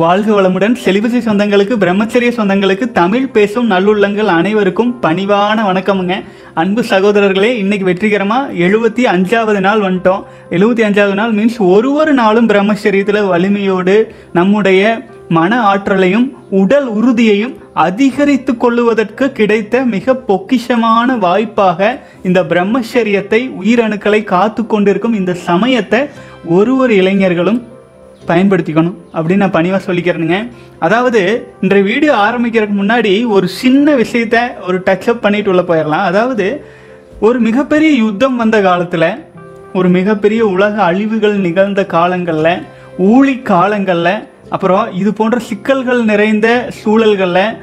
வாழ்க வளமுடன் செலிபசி சொந்தங்களுக்கு பிரம்மச்சரிய சொந்தங்களுக்கு தமிழ் பேசும் நல்லுள்ளங்கள் அனைவருக்கும் பணிவான வணக்கமுங்க அன்பு சகோதரர்களே இன்னைக்கு வெற்றிகரமா எழுபத்தி அஞ்சாவது நாள் வந்துட்டோம் எழுபத்தி அஞ்சாவது நாள் மீன்ஸ் ஒரு ஒரு நாளும் பிரம்மச்சரியத்தில் வலிமையோடு நம்முடைய மன ஆற்றலையும் உடல் உறுதியையும் அதிகரித்து கொள்ளுவதற்கு கிடைத்த மிக பொக்கிஷமான வாய்ப்பாக இந்த பிரம்மச்சரியத்தை உயிரணுக்களை காத்து கொண்டிருக்கும் இந்த சமயத்தை ஒரு ஒரு இளைஞர்களும் பயன்படுத்திக்கணும் அப்படின்னு நான் பணிவாக சொல்லிக்கிறேனுங்க அதாவது இன்றைய வீடியோ ஆரம்பிக்கிறதுக்கு முன்னாடி ஒரு சின்ன விஷயத்த ஒரு டச்சப் பண்ணிட்டு உள்ள போயிடலாம் அதாவது ஒரு மிகப்பெரிய யுத்தம் வந்த காலத்தில் ஒரு மிகப்பெரிய உலக அழிவுகள் நிகழ்ந்த காலங்களில் ஊழி காலங்களில் அப்புறம் இது போன்ற சிக்கல்கள் நிறைந்த சூழல்களில்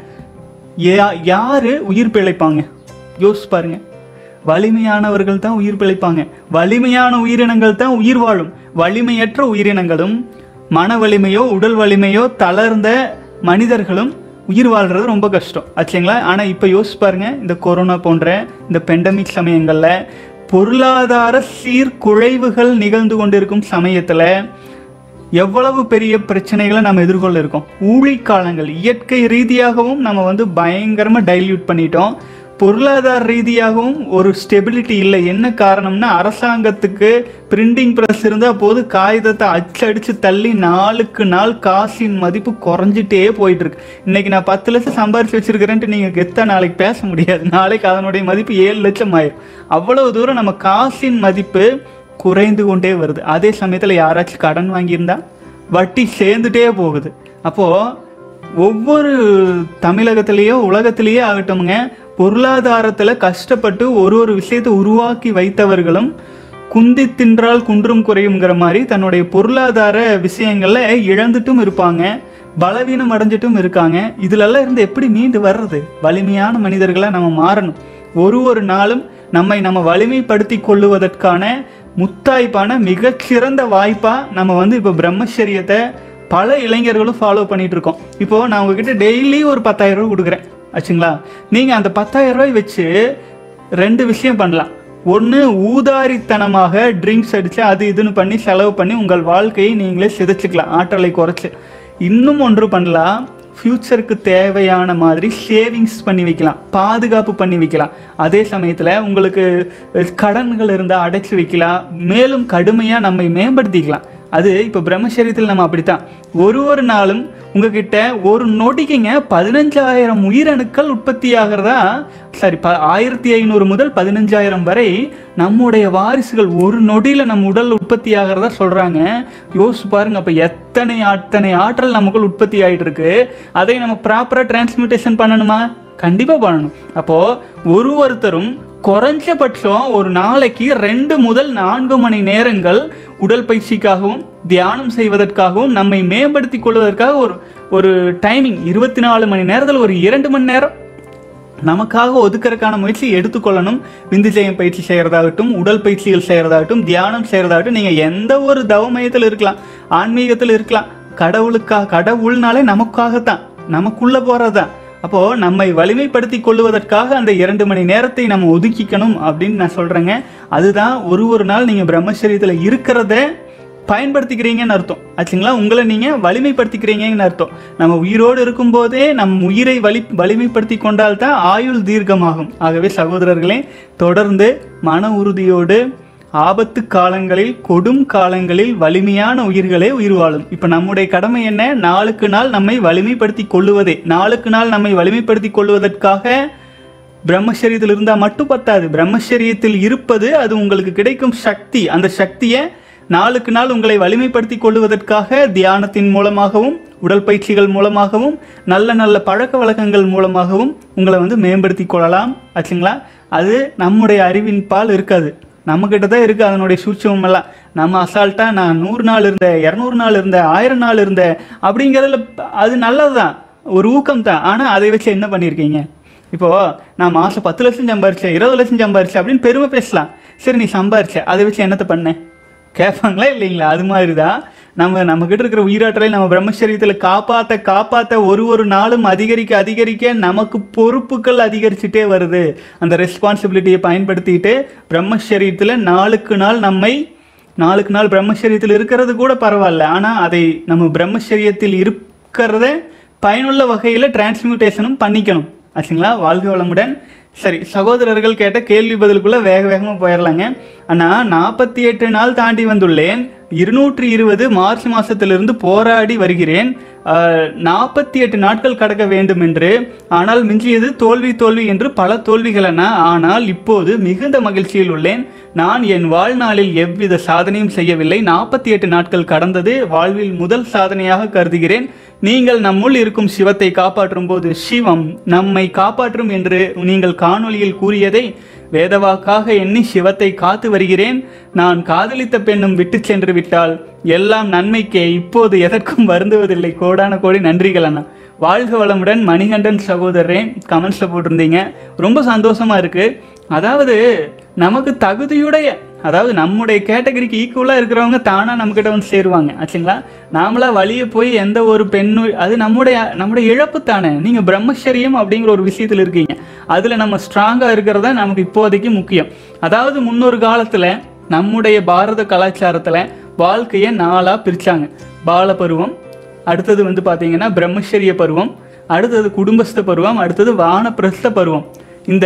யா யார் உயிர் பிழைப்பாங்க யோசிச்சு பாருங்க வலிமையானவர்கள் தான் உயிர் பிழைப்பாங்க வலிமையான உயிரினங்கள் தான் உயிர் வாழும் வலிமையற்ற உயிரினங்களும் மன வலிமையோ உடல் வலிமையோ தளர்ந்த மனிதர்களும் உயிர் வாழ்றது ரொம்ப கஷ்டம் ஆச்சுங்களா ஆனால் இப்போ யோசிச்சு பாருங்க இந்த கொரோனா போன்ற இந்த பெண்டமிக் சமயங்களில் பொருளாதார சீர்குலைவுகள் நிகழ்ந்து கொண்டிருக்கும் சமயத்தில் எவ்வளவு பெரிய பிரச்சனைகளை நம்ம எதிர்கொள்ள இருக்கோம் ஊழிக்காலங்கள் இயற்கை ரீதியாகவும் நம்ம வந்து பயங்கரமாக டைல்யூட் பண்ணிட்டோம் பொருளாதார ரீதியாகவும் ஒரு ஸ்டெபிலிட்டி இல்லை என்ன காரணம்னா அரசாங்கத்துக்கு பிரிண்டிங் ப்ரெஸ் இருந்தால் போது காகிதத்தை அச்சடித்து தள்ளி நாளுக்கு நாள் காசின் மதிப்பு குறைஞ்சிட்டே போயிட்டு இருக்கு இன்னைக்கு நான் பத்து லட்சம் சம்பாரிச்சு வச்சிருக்கிறேன்ட்டு நீங்கள் கெத்தா நாளைக்கு பேச முடியாது நாளைக்கு அதனுடைய மதிப்பு ஏழு லட்சம் ஆயிரும் அவ்வளவு தூரம் நம்ம காசின் மதிப்பு குறைந்து கொண்டே வருது அதே சமயத்தில் யாராச்சும் கடன் வாங்கியிருந்தா வட்டி சேர்ந்துட்டே போகுது அப்போது ஒவ்வொரு தமிழகத்திலேயோ உலகத்திலேயோ ஆகட்டும்ங்க பொருளாதாரத்தில் கஷ்டப்பட்டு ஒரு ஒரு விஷயத்தை உருவாக்கி வைத்தவர்களும் குந்தி தின்றால் குன்றும் குறையுங்கிற மாதிரி தன்னுடைய பொருளாதார விஷயங்களில் இழந்துட்டும் இருப்பாங்க பலவீனம் அடைஞ்சிட்டும் இருக்காங்க இதுலெல்லாம் இருந்து எப்படி மீண்டு வர்றது வலிமையான மனிதர்களாக நம்ம மாறணும் ஒரு ஒரு நாளும் நம்மை நம்ம வலிமைப்படுத்தி கொள்ளுவதற்கான முத்தாய்ப்பான மிகச்சிறந்த வாய்ப்பாக நம்ம வந்து இப்போ பிரம்மச்சரியத்தை பல இளைஞர்களும் ஃபாலோ பண்ணிட்டு இருக்கோம் இப்போ நான் உங்ககிட்ட டெய்லி ஒரு பத்தாயிரம் ரூபாய் கொடுக்குறேன் ஆச்சுங்களா நீங்கள் அந்த பத்தாயிரம் ரூபாய் வச்சு ரெண்டு விஷயம் பண்ணலாம் ஒன்று ஊதாரித்தனமாக ட்ரிங்க்ஸ் அடித்து அது இதுன்னு பண்ணி செலவு பண்ணி உங்கள் வாழ்க்கையை நீங்களே சிதைச்சிக்கலாம் ஆற்றலை குறைச்சி இன்னும் ஒன்று பண்ணலாம் ஃப்யூச்சருக்கு தேவையான மாதிரி சேவிங்ஸ் பண்ணி வைக்கலாம் பாதுகாப்பு பண்ணி வைக்கலாம் அதே சமயத்தில் உங்களுக்கு கடன்கள் இருந்தால் அடைச்சி வைக்கலாம் மேலும் கடுமையாக நம்மை மேம்படுத்திக்கலாம் அது இப்போ பிரம்மச்சரியத்தில் நம்ம அப்படித்தான் ஒரு ஒரு நாளும் உங்ககிட்ட ஒரு நொடிக்குங்க பதினஞ்சாயிரம் உயிரணுக்கள் உற்பத்தி ஆகிறதா சரி ப ஆயிரத்தி ஐநூறு முதல் பதினஞ்சாயிரம் வரை நம்முடைய வாரிசுகள் ஒரு நொடியில் நம்ம உடல் உற்பத்தி ஆகிறதா சொல்கிறாங்க யோசிச்சு பாருங்க அப்போ எத்தனை அத்தனை ஆற்றல் நமக்குள் உற்பத்தி ஆகிட்டு இருக்கு அதை நம்ம ப்ராப்பராக டிரான்ஸ்மிட்டேஷன் பண்ணணுமா கண்டிப்பாக பண்ணணும் அப்போது ஒரு ஒருத்தரும் குறைஞ்சபட்சம் ஒரு நாளைக்கு ரெண்டு முதல் நான்கு மணி நேரங்கள் உடல் பயிற்சிக்காகவும் தியானம் செய்வதற்காகவும் நம்மை மேம்படுத்தி கொள்வதற்காக ஒரு ஒரு டைமிங் இருபத்தி நாலு மணி நேரத்தில் ஒரு இரண்டு மணி நேரம் நமக்காக ஒதுக்கறதுக்கான முயற்சி எடுத்துக்கொள்ளணும் விந்துஜயம் பயிற்சி செய்கிறதாகட்டும் உடல் பயிற்சிகள் செய்கிறதாகட்டும் தியானம் செய்கிறதாகட்டும் நீங்கள் எந்த ஒரு தவ மையத்தில் இருக்கலாம் ஆன்மீகத்தில் இருக்கலாம் கடவுளுக்காக கடவுள்னாலே நமக்காகத்தான் நமக்குள்ளே போகிறது தான் அப்போது நம்மை வலிமைப்படுத்தி கொள்வதற்காக அந்த இரண்டு மணி நேரத்தை நம்ம ஒதுக்கிக்கணும் அப்படின்னு நான் சொல்கிறேங்க அதுதான் ஒரு ஒரு நாள் நீங்கள் பிரம்மச்சரியத்தில் இருக்கிறத பயன்படுத்திக்கிறீங்கன்னு அர்த்தம் ஆச்சுங்களா உங்களை நீங்கள் வலிமைப்படுத்திக்கிறீங்கன்னு அர்த்தம் நம்ம உயிரோடு இருக்கும்போதே நம் உயிரை வலி வலிமைப்படுத்தி கொண்டால்தான் ஆயுள் தீர்க்கமாகும் ஆகவே சகோதரர்களே தொடர்ந்து மன உறுதியோடு ஆபத்து காலங்களில் கொடும் காலங்களில் வலிமையான உயிர்களே உயிர் வாழும் இப்போ நம்முடைய கடமை என்ன நாளுக்கு நாள் நம்மை வலிமைப்படுத்தி கொள்ளுவதே நாளுக்கு நாள் நம்மை வலிமைப்படுத்தி கொள்வதற்காக பிரம்மச்சரியத்தில் இருந்தால் மட்டும் பத்தாது பிரம்மச்சரியத்தில் இருப்பது அது உங்களுக்கு கிடைக்கும் சக்தி அந்த சக்தியை நாளுக்கு நாள் உங்களை வலிமைப்படுத்தி கொள்வதற்காக தியானத்தின் மூலமாகவும் உடல் பயிற்சிகள் மூலமாகவும் நல்ல நல்ல பழக்க வழக்கங்கள் மூலமாகவும் உங்களை வந்து மேம்படுத்தி கொள்ளலாம் ஆச்சுங்களா அது நம்முடைய அறிவின் பால் இருக்காது நம்மக்கிட்ட தான் இருக்குது அதனுடைய சூட்சமம் எல்லாம் நம்ம அசால்ட்டாக நான் நூறு நாள் இருந்தேன் இரநூறு நாள் இருந்தேன் ஆயிரம் நாள் இருந்தேன் அப்படிங்கிறதுல அது நல்லது தான் ஒரு ஊக்கம் தான் ஆனால் அதை வச்சு என்ன பண்ணியிருக்கீங்க இப்போது நான் மாதம் பத்து லட்சம் சம்பாரிச்சேன் இருபது லட்சம் சம்பாரிச்சேன் அப்படின்னு பெருமை பேசலாம் சரி நீ சம்பாரிச்ச அதை வச்சு என்னத்தை பண்ண கேட்பாங்களா இல்லைங்களா அது மாதிரி தான் நம்ம நம்மக்கிட்ட இருக்கிற உயிராற்றலை நம்ம பிரம்மச்சரியத்தில் காப்பாற்ற காப்பாற்ற ஒரு ஒரு நாளும் அதிகரிக்க அதிகரிக்க நமக்கு பொறுப்புகள் அதிகரிச்சுட்டே வருது அந்த ரெஸ்பான்சிபிலிட்டியை பயன்படுத்திட்டு பிரம்மச்சரியத்தில் நாளுக்கு நாள் நம்மை நாளுக்கு நாள் பிரம்மச்சரியத்தில் இருக்கிறது கூட பரவாயில்ல ஆனால் அதை நம்ம பிரம்மச்சரியத்தில் இருப் பார்க்கறத பயனுள்ள வகையில் டிரான்ஸ்மியூட்டேஷனும் பண்ணிக்கணும் ஆச்சுங்களா வாழ்க வளமுடன் சரி சகோதரர்கள் கேட்ட கேள்வி பதிலுக்குள்ள வேக வேகமாக போயிடலாங்க ஆனால் நாற்பத்தி எட்டு நாள் தாண்டி வந்துள்ளேன் இருநூற்றி இருபது மார்ச் மாதத்திலிருந்து போராடி வருகிறேன் நாற்பத்தி எட்டு நாட்கள் கடக்க வேண்டும் என்று ஆனால் மிஞ்சியது தோல்வி தோல்வி என்று பல தோல்விகளென ஆனால் இப்போது மிகுந்த மகிழ்ச்சியில் உள்ளேன் நான் என் வாழ்நாளில் எவ்வித சாதனையும் செய்யவில்லை நாற்பத்தி எட்டு நாட்கள் கடந்தது வாழ்வில் முதல் சாதனையாக கருதுகிறேன் நீங்கள் நம்முள் இருக்கும் சிவத்தை காப்பாற்றும் போது சிவம் நம்மை காப்பாற்றும் என்று நீங்கள் காணொளியில் கூறியதை வேதவாக்காக எண்ணி சிவத்தை காத்து வருகிறேன் நான் காதலித்த பெண்ணும் விட்டு சென்று விட்டால் எல்லாம் நன்மைக்கே இப்போது எதற்கும் வருந்துவதில்லை கோடான கோடி நன்றிகள் அண்ணா வாழ்க வளமுடன் மணிகண்டன் சகோதரரே கமெண்ட்ஸ்ல போட்டிருந்தீங்க ரொம்ப சந்தோஷமா இருக்கு அதாவது நமக்கு தகுதியுடைய அதாவது நம்முடைய கேட்டகரிக்கு ஈக்குவலாக இருக்கிறவங்க தானாக நம்மக்கிட்ட வந்து சேருவாங்க ஆச்சுங்களா நாமளா வழியே போய் எந்த ஒரு பெண்ணு அது நம்முடைய நம்முடைய இழப்பு தானே நீங்கள் பிரம்மச்சரியம் அப்படிங்கிற ஒரு விஷயத்தில் இருக்கீங்க அதில் நம்ம ஸ்ட்ராங்காக இருக்கிறது தான் நமக்கு இப்போதைக்கு முக்கியம் அதாவது முன்னொரு காலத்தில் நம்முடைய பாரத கலாச்சாரத்தில் வாழ்க்கையை நாளாக பிரித்தாங்க பால பருவம் அடுத்தது வந்து பார்த்தீங்கன்னா பிரம்மச்சரிய பருவம் அடுத்தது குடும்பஸ்த பருவம் அடுத்தது வானப்பிரஸ்த பருவம் இந்த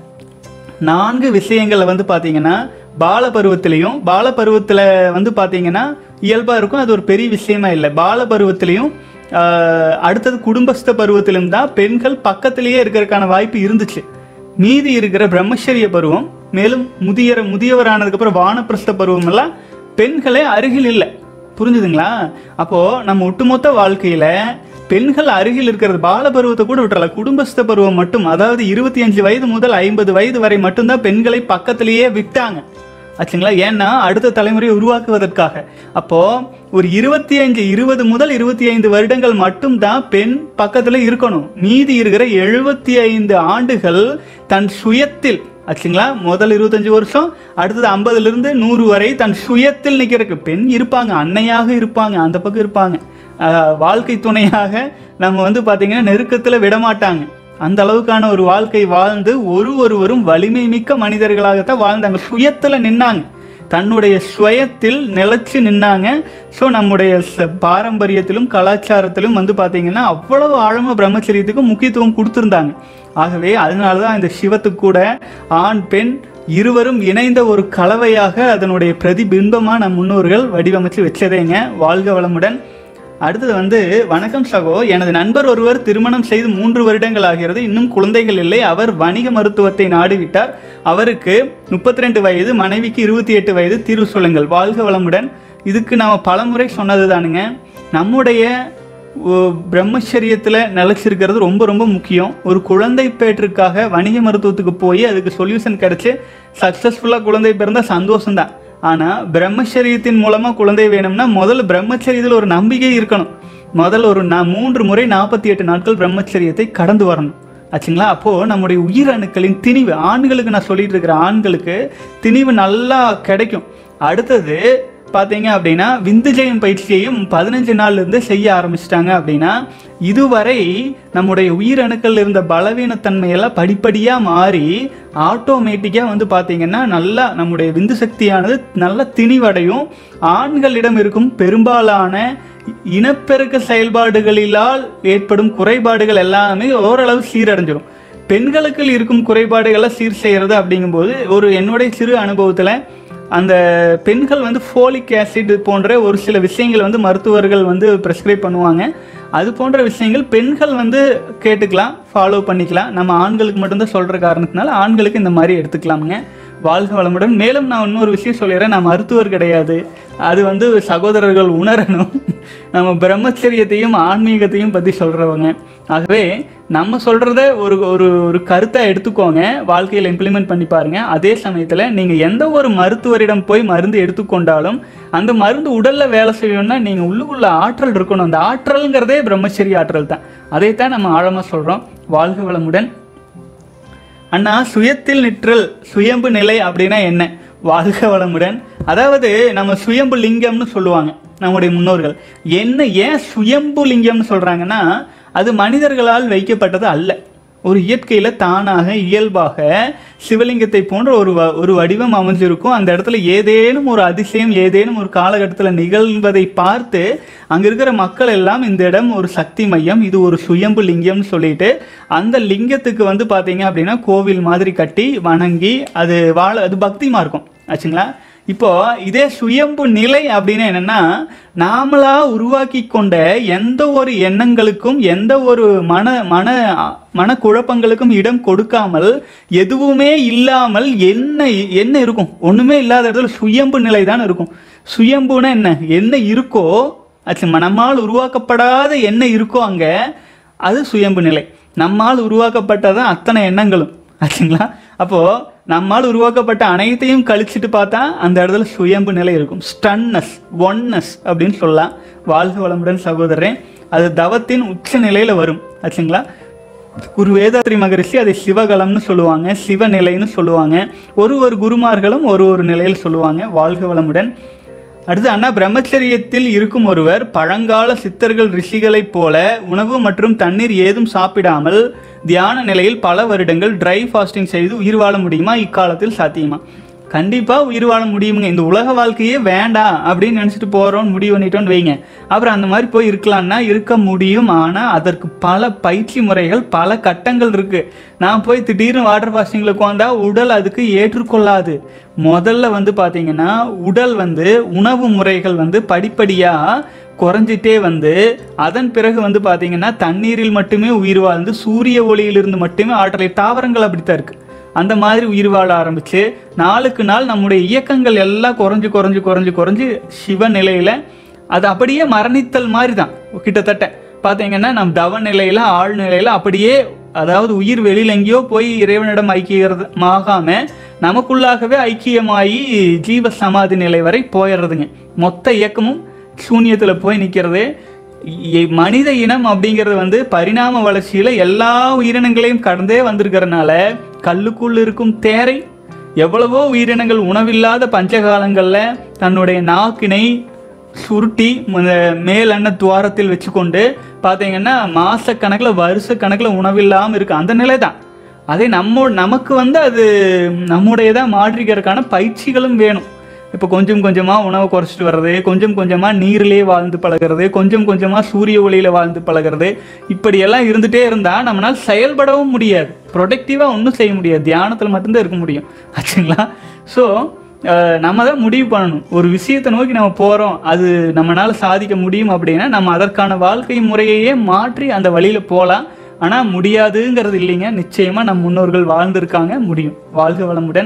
நான்கு விஷயங்களை வந்து பார்த்தீங்கன்னா பால பருவத்திலையும் பால பருவத்தில் வந்து பார்த்தீங்கன்னா இயல்பாக இருக்கும் அது ஒரு பெரிய விஷயமா இல்லை பால பருவத்திலையும் ஆஹ், அடுத்தது குடும்பஸ்த பருவத்திலும் தான் பெண்கள் பக்கத்திலேயே இருக்கிறதுக்கான வாய்ப்பு இருந்துச்சு மீதி இருக்கிற பிரம்மச்சரிய பருவம் மேலும் முதியர முதியவரானதுக்கப்புறம் வானப்பிரஸ்த பருவம் எல்லாம் பெண்களே அருகில் இல்லை புரிஞ்சுதுங்களா அப்போ நம்ம ஒட்டுமொத்த வாழ்க்கையில பெண்கள் அருகில் இருக்கிறது பால பருவத்தை கூட விட்டுறலாம் குடும்பஸ்த பருவம் மட்டும் அதாவது இருபத்தி அஞ்சு வயது முதல் ஐம்பது வயது வரை மட்டும்தான் பெண்களை பக்கத்திலேயே விட்டாங்க ஆச்சுங்களா ஏன்னா அடுத்த தலைமுறையை உருவாக்குவதற்காக அப்போ ஒரு இருபத்தி அஞ்சு இருபது முதல் இருபத்தி ஐந்து வருடங்கள் மட்டும்தான் பெண் பக்கத்துல இருக்கணும் மீதி இருக்கிற எழுபத்தி ஐந்து ஆண்டுகள் தன் சுயத்தில் ஆச்சுங்களா முதல் இருபத்தஞ்சு வருஷம் அடுத்தது ஐம்பதுல இருந்து நூறு வரை தன் சுயத்தில் நிக்கிறதுக்கு பெண் இருப்பாங்க அன்னையாக இருப்பாங்க அந்த பக்கம் இருப்பாங்க ஆஹ் வாழ்க்கை துணையாக நம்ம வந்து பாத்தீங்கன்னா நெருக்கத்துல விட மாட்டாங்க அந்த அளவுக்கான ஒரு வாழ்க்கை வாழ்ந்து ஒரு ஒருவரும் வலிமை மிக்க மனிதர்களாகத்தான் வாழ்ந்தாங்க சுயத்துல நின்னாங்க தன்னுடைய சுயத்தில் நிலைச்சு நின்னாங்க ஸோ நம்முடைய ச- பாரம்பரியத்திலும் கலாச்சாரத்திலும் வந்து பார்த்தீங்கன்னா அவ்வளவு ஆழமா பிரம்மச்சரியத்துக்கு முக்கியத்துவம் கொடுத்துருந்தாங்க ஆகவே அதனால தான் இந்த சிவத்துக்கு கூட ஆண் பெண் இருவரும் இணைந்த ஒரு கலவையாக அதனுடைய பிரதிபிம்பமா நம் முன்னோர்கள் வடிவமைச்சு வச்சதேங்க வாழ்க வளமுடன் அடுத்தது வந்து வணக்கம் சகோ எனது நண்பர் ஒருவர் திருமணம் செய்து மூன்று வருடங்கள் ஆகிறது இன்னும் குழந்தைகள் இல்லை அவர் வணிக மருத்துவத்தை நாடிவிட்டார் அவருக்கு முப்பத்தி ரெண்டு வயது மனைவிக்கு இருபத்தி எட்டு வயது தீர்வு சொல்லுங்கள் வாழ்க வளமுடன் இதுக்கு நாம் பலமுறை சொன்னது தானுங்க நம்முடைய ஓ, பிரம்மச்சரியத்தில் நிலச்சிருக்கிறது ரொம்ப ரொம்ப முக்கியம் ஒரு குழந்தை பேற்றுக்காக வணிக மருத்துவத்துக்கு போய் அதுக்கு சொல்யூஷன் கிடைச்சு சக்ஸஸ்ஃபுல்லாக குழந்தை பிறந்தா சந்தோஷம்தான் ஆனால் பிரம்மச்சரியத்தின் மூலமாக குழந்தை வேணும்னா முதல்ல பிரம்மச்சரியத்தில் ஒரு நம்பிக்கை இருக்கணும் முதல்ல ஒரு நா மூன்று முறை நாற்பத்தி எட்டு நாட்கள் பிரம்மச்சரியத்தை கடந்து வரணும் ஆச்சுங்களா அப்போது நம்முடைய உயிரணுக்களின் திணிவு ஆண்களுக்கு நான் சொல்லிட்டு இருக்கிற ஆண்களுக்கு திணிவு நல்லா கிடைக்கும் அடுத்தது பார்த்தீங்க அப்படின்னா விந்துஜயம் பயிற்சியையும் பதினஞ்சு நாள்ல இருந்து செய்ய ஆரம்பிச்சிட்டாங்க அப்படின்னா இதுவரை நம்முடைய உயிரணுக்கள் இருந்த பலவீனத்தன்மையெல்லாம் படிப்படியாக மாறி ஆட்டோமேட்டிக்காக வந்து பார்த்தீங்கன்னா நல்லா நம்முடைய விந்து சக்தியானது நல்ல திணிவடையும் ஆண்களிடம் இருக்கும் பெரும்பாலான இனப்பெருக்க செயல்பாடுகளிலால் ஏற்படும் குறைபாடுகள் எல்லாமே ஓரளவு சீரடைஞ்சிடும் பெண்களுக்கு இருக்கும் குறைபாடுகளை சீர் செய்யறது அப்படிங்கும்போது ஒரு என்னுடைய சிறு அனுபவத்தில் அந்த பெண்கள் வந்து ஃபோலிக் ஆசிட் போன்ற ஒரு சில விஷயங்கள் வந்து மருத்துவர்கள் வந்து ப்ரெஸ்கிரைப் பண்ணுவாங்க அது போன்ற விஷயங்கள் பெண்கள் வந்து கேட்டுக்கலாம் ஃபாலோ பண்ணிக்கலாம் நம்ம ஆண்களுக்கு மட்டும்தான் சொல்கிற காரணத்தினால ஆண்களுக்கு இந்த மாதிரி எடுத்துக்கலாமுங்க வாழ்க வளமுடன் மேலும் நான் இன்னொரு விஷயம் சொல்லிடுறேன் நான் மருத்துவர் கிடையாது அது வந்து சகோதரர்கள் உணரணும் நம்ம பிரம்மச்சரியத்தையும் ஆன்மீகத்தையும் பற்றி சொல்கிறவங்க ஆகவே நம்ம சொல்கிறத ஒரு ஒரு ஒரு கருத்தை எடுத்துக்கோங்க வாழ்க்கையில் இம்ப்ளிமெண்ட் பண்ணி பாருங்க அதே சமயத்தில் நீங்கள் எந்த ஒரு மருத்துவரிடம் போய் மருந்து எடுத்துக்கொண்டாலும் அந்த மருந்து உடலில் வேலை செய்யணும்னா நீங்கள் உள்ளுக்குள்ள ஆற்றல் இருக்கணும் அந்த ஆற்றல்ங்கிறதே பிரம்மச்சரிய ஆற்றல் தான் அதைத்தான் நம்ம ஆழமாக சொல்கிறோம் வாழ்க வளமுடன் அண்ணா சுயத்தில் நிற்றல் சுயம்பு நிலை அப்படின்னா என்ன வாழ்க வளமுடன் அதாவது நம்ம சுயம்பு லிங்கம்னு சொல்லுவாங்க நம்முடைய முன்னோர்கள் என்ன ஏன் சுயம்பு லிங்கம்னு சொல்றாங்கன்னா அது மனிதர்களால் வைக்கப்பட்டது அல்ல ஒரு இயற்கையில் தானாக இயல்பாக சிவலிங்கத்தை போன்ற ஒரு வ- ஒரு வடிவம் அமைஞ்சிருக்கும் அந்த இடத்துல ஏதேனும் ஒரு அதிசயம் ஏதேனும் ஒரு காலகட்டத்தில் நிகழ்வதை பார்த்து அங்கே இருக்கிற மக்கள் எல்லாம் இந்த இடம் ஒரு சக்தி மையம் இது ஒரு சுயம்பு லிங்கம்னு சொல்லிட்டு அந்த லிங்கத்துக்கு வந்து பார்த்தீங்க அப்படின்னா கோவில் மாதிரி கட்டி வணங்கி அது வாழ அது பக்திமா இருக்கும் ஆச்சுங்களா இப்போ இதே சுயம்பு நிலை அப்படின்னு என்னன்னா நாமளா உருவாக்கி கொண்ட எந்த ஒரு எண்ணங்களுக்கும் எந்த ஒரு மன மன மனக்குழப்பங்களுக்கும் இடம் கொடுக்காமல் எதுவுமே இல்லாமல் என்ன என்ன இருக்கும் ஒண்ணுமே இல்லாத இடத்துல சுயம்பு நிலை தான் இருக்கும் சுயம்புனா என்ன என்ன இருக்கோ ஆச்சு நம்மால் உருவாக்கப்படாத என்ன இருக்கோ அங்க அது சுயம்பு நிலை நம்மால் உருவாக்கப்பட்டதான் அத்தனை எண்ணங்களும் ஆச்சுங்களா அப்போ நம்மால் உருவாக்கப்பட்ட அனைத்தையும் கழிச்சிட்டு பார்த்தா அந்த இடத்துல சுயம்பு நிலை இருக்கும் ஸ்டன்னஸ் ஒன்னஸ் அப்படின்னு சொல்லலாம் வாழ்க வளமுடன் சகோதரன் அது தவத்தின் உச்ச நிலையில வரும் ஆச்சுங்களா குரு வேதாத்ரி மகரிஷி அதை சிவகலம்னு சொல்லுவாங்க சிவநிலைன்னு சொல்லுவாங்க ஒரு ஒரு குருமார்களும் ஒரு ஒரு நிலையில் சொல்லுவாங்க வாழ்க வளமுடன் அடுத்து அண்ணா பிரம்மச்சரியத்தில் இருக்கும் ஒருவர் பழங்கால சித்தர்கள் ரிஷிகளைப் போல உணவு மற்றும் தண்ணீர் ஏதும் சாப்பிடாமல் தியான நிலையில் பல வருடங்கள் ட்ரை ஃபாஸ்டிங் செய்து உயிர் வாழ முடியுமா இக்காலத்தில் சாத்தியமா கண்டிப்பா உயிர் வாழ முடியுங்க இந்த உலக வாழ்க்கையே வேண்டாம் அப்படின்னு நினைச்சிட்டு போறோம்னு முடிவு பண்ணிட்டோம்னு வைங்க அப்புறம் அந்த மாதிரி போய் இருக்கலாம்னா இருக்க முடியும் ஆனா அதற்கு பல பயிற்சி முறைகள் பல கட்டங்கள் இருக்கு நான் போய் திடீர்னு வாட்டர் ஃபாஸ்டிங்ல உட்காந்தா உடல் அதுக்கு ஏற்றுக்கொள்ளாது முதல்ல வந்து பாத்தீங்கன்னா உடல் வந்து உணவு முறைகள் வந்து படிப்படியா குறைஞ்சிட்டே வந்து அதன் பிறகு வந்து பாத்தீங்கன்னா தண்ணீரில் மட்டுமே உயிர் வாழ்ந்து சூரிய ஒளியிலிருந்து மட்டுமே ஆற்றலை தாவரங்கள் அப்படித்தான் இருக்கு அந்த மாதிரி உயிர் வாழ ஆரம்பிச்சு நாளுக்கு நாள் நம்முடைய இயக்கங்கள் எல்லாம் குறைஞ்சு குறைஞ்சு குறைஞ்சு குறைஞ்சு சிவ நிலையில அது அப்படியே மரணித்தல் மாதிரி தான் கிட்டத்தட்ட பார்த்தீங்கன்னா நம் தவ நிலையில ஆழ் நிலையில அப்படியே அதாவது உயிர் வெளியில எங்கேயோ போய் இறைவனிடம் ஐக்கியமாகாம நமக்குள்ளாகவே ஐக்கியமாகி ஜீவ சமாதி நிலை வரை போயிடுறதுங்க மொத்த இயக்கமும் சூன்யத்துல போய் நிக்கிறது இ- மனித இனம் அப்படிங்கிறது வந்து பரிணாம வளர்ச்சியில எல்லா உயிரினங்களையும் கடந்தே வந்திருக்கிறனால கல்லுக்குள் இருக்கும் தேரை எவ்வளவோ உயிரினங்கள் உணவில்லாத பஞ்சகாலங்கள்ல தன்னுடைய நாக்கினை சுருட்டி ம- மேல் அன்ன துவாரத்தில் வச்சுக்கொண்டு பார்த்தீங்கன்னா மாச கணக்கில் வருஷ கணக்கில் உணவில்லாமல் இருக்கு அந்த நிலை தான் அதே நம்ம நமக்கு வந்து அது நம்முடையதாக மாற்றிக்கிறதுக்கான பயிற்சிகளும் வேணும் இப்போ கொஞ்சம் கொஞ்சமாக உணவை குறைச்சிட்டு வர்றது கொஞ்சம் கொஞ்சமாக நீரிலே வாழ்ந்து பழகிறது கொஞ்சம் கொஞ்சமாக சூரிய ஒளியில் வாழ்ந்து பழகிறது இப்படியெல்லாம் இருந்துகிட்டே இருந்தால் நம்மளால் செயல்படவும் முடியாது ப்ரொடக்டிவாக ஒன்றும் செய்ய முடியாது தியானத்தில் மட்டும்தான் இருக்க முடியும் ஆச்சுங்களா ஸோ நம்ம தான் முடிவு பண்ணணும் ஒரு விஷயத்தை நோக்கி நம்ம போகிறோம் அது நம்மளால் சாதிக்க முடியும் அப்படின்னா நம்ம அதற்கான வாழ்க்கை முறையையே மாற்றி அந்த வழியில் போகலாம் ஆனால் முடியாதுங்கிறது இல்லைங்க நிச்சயமாக நம் முன்னோர்கள் வாழ்ந்திருக்காங்க முடியும் வாழ்க வளமுடன்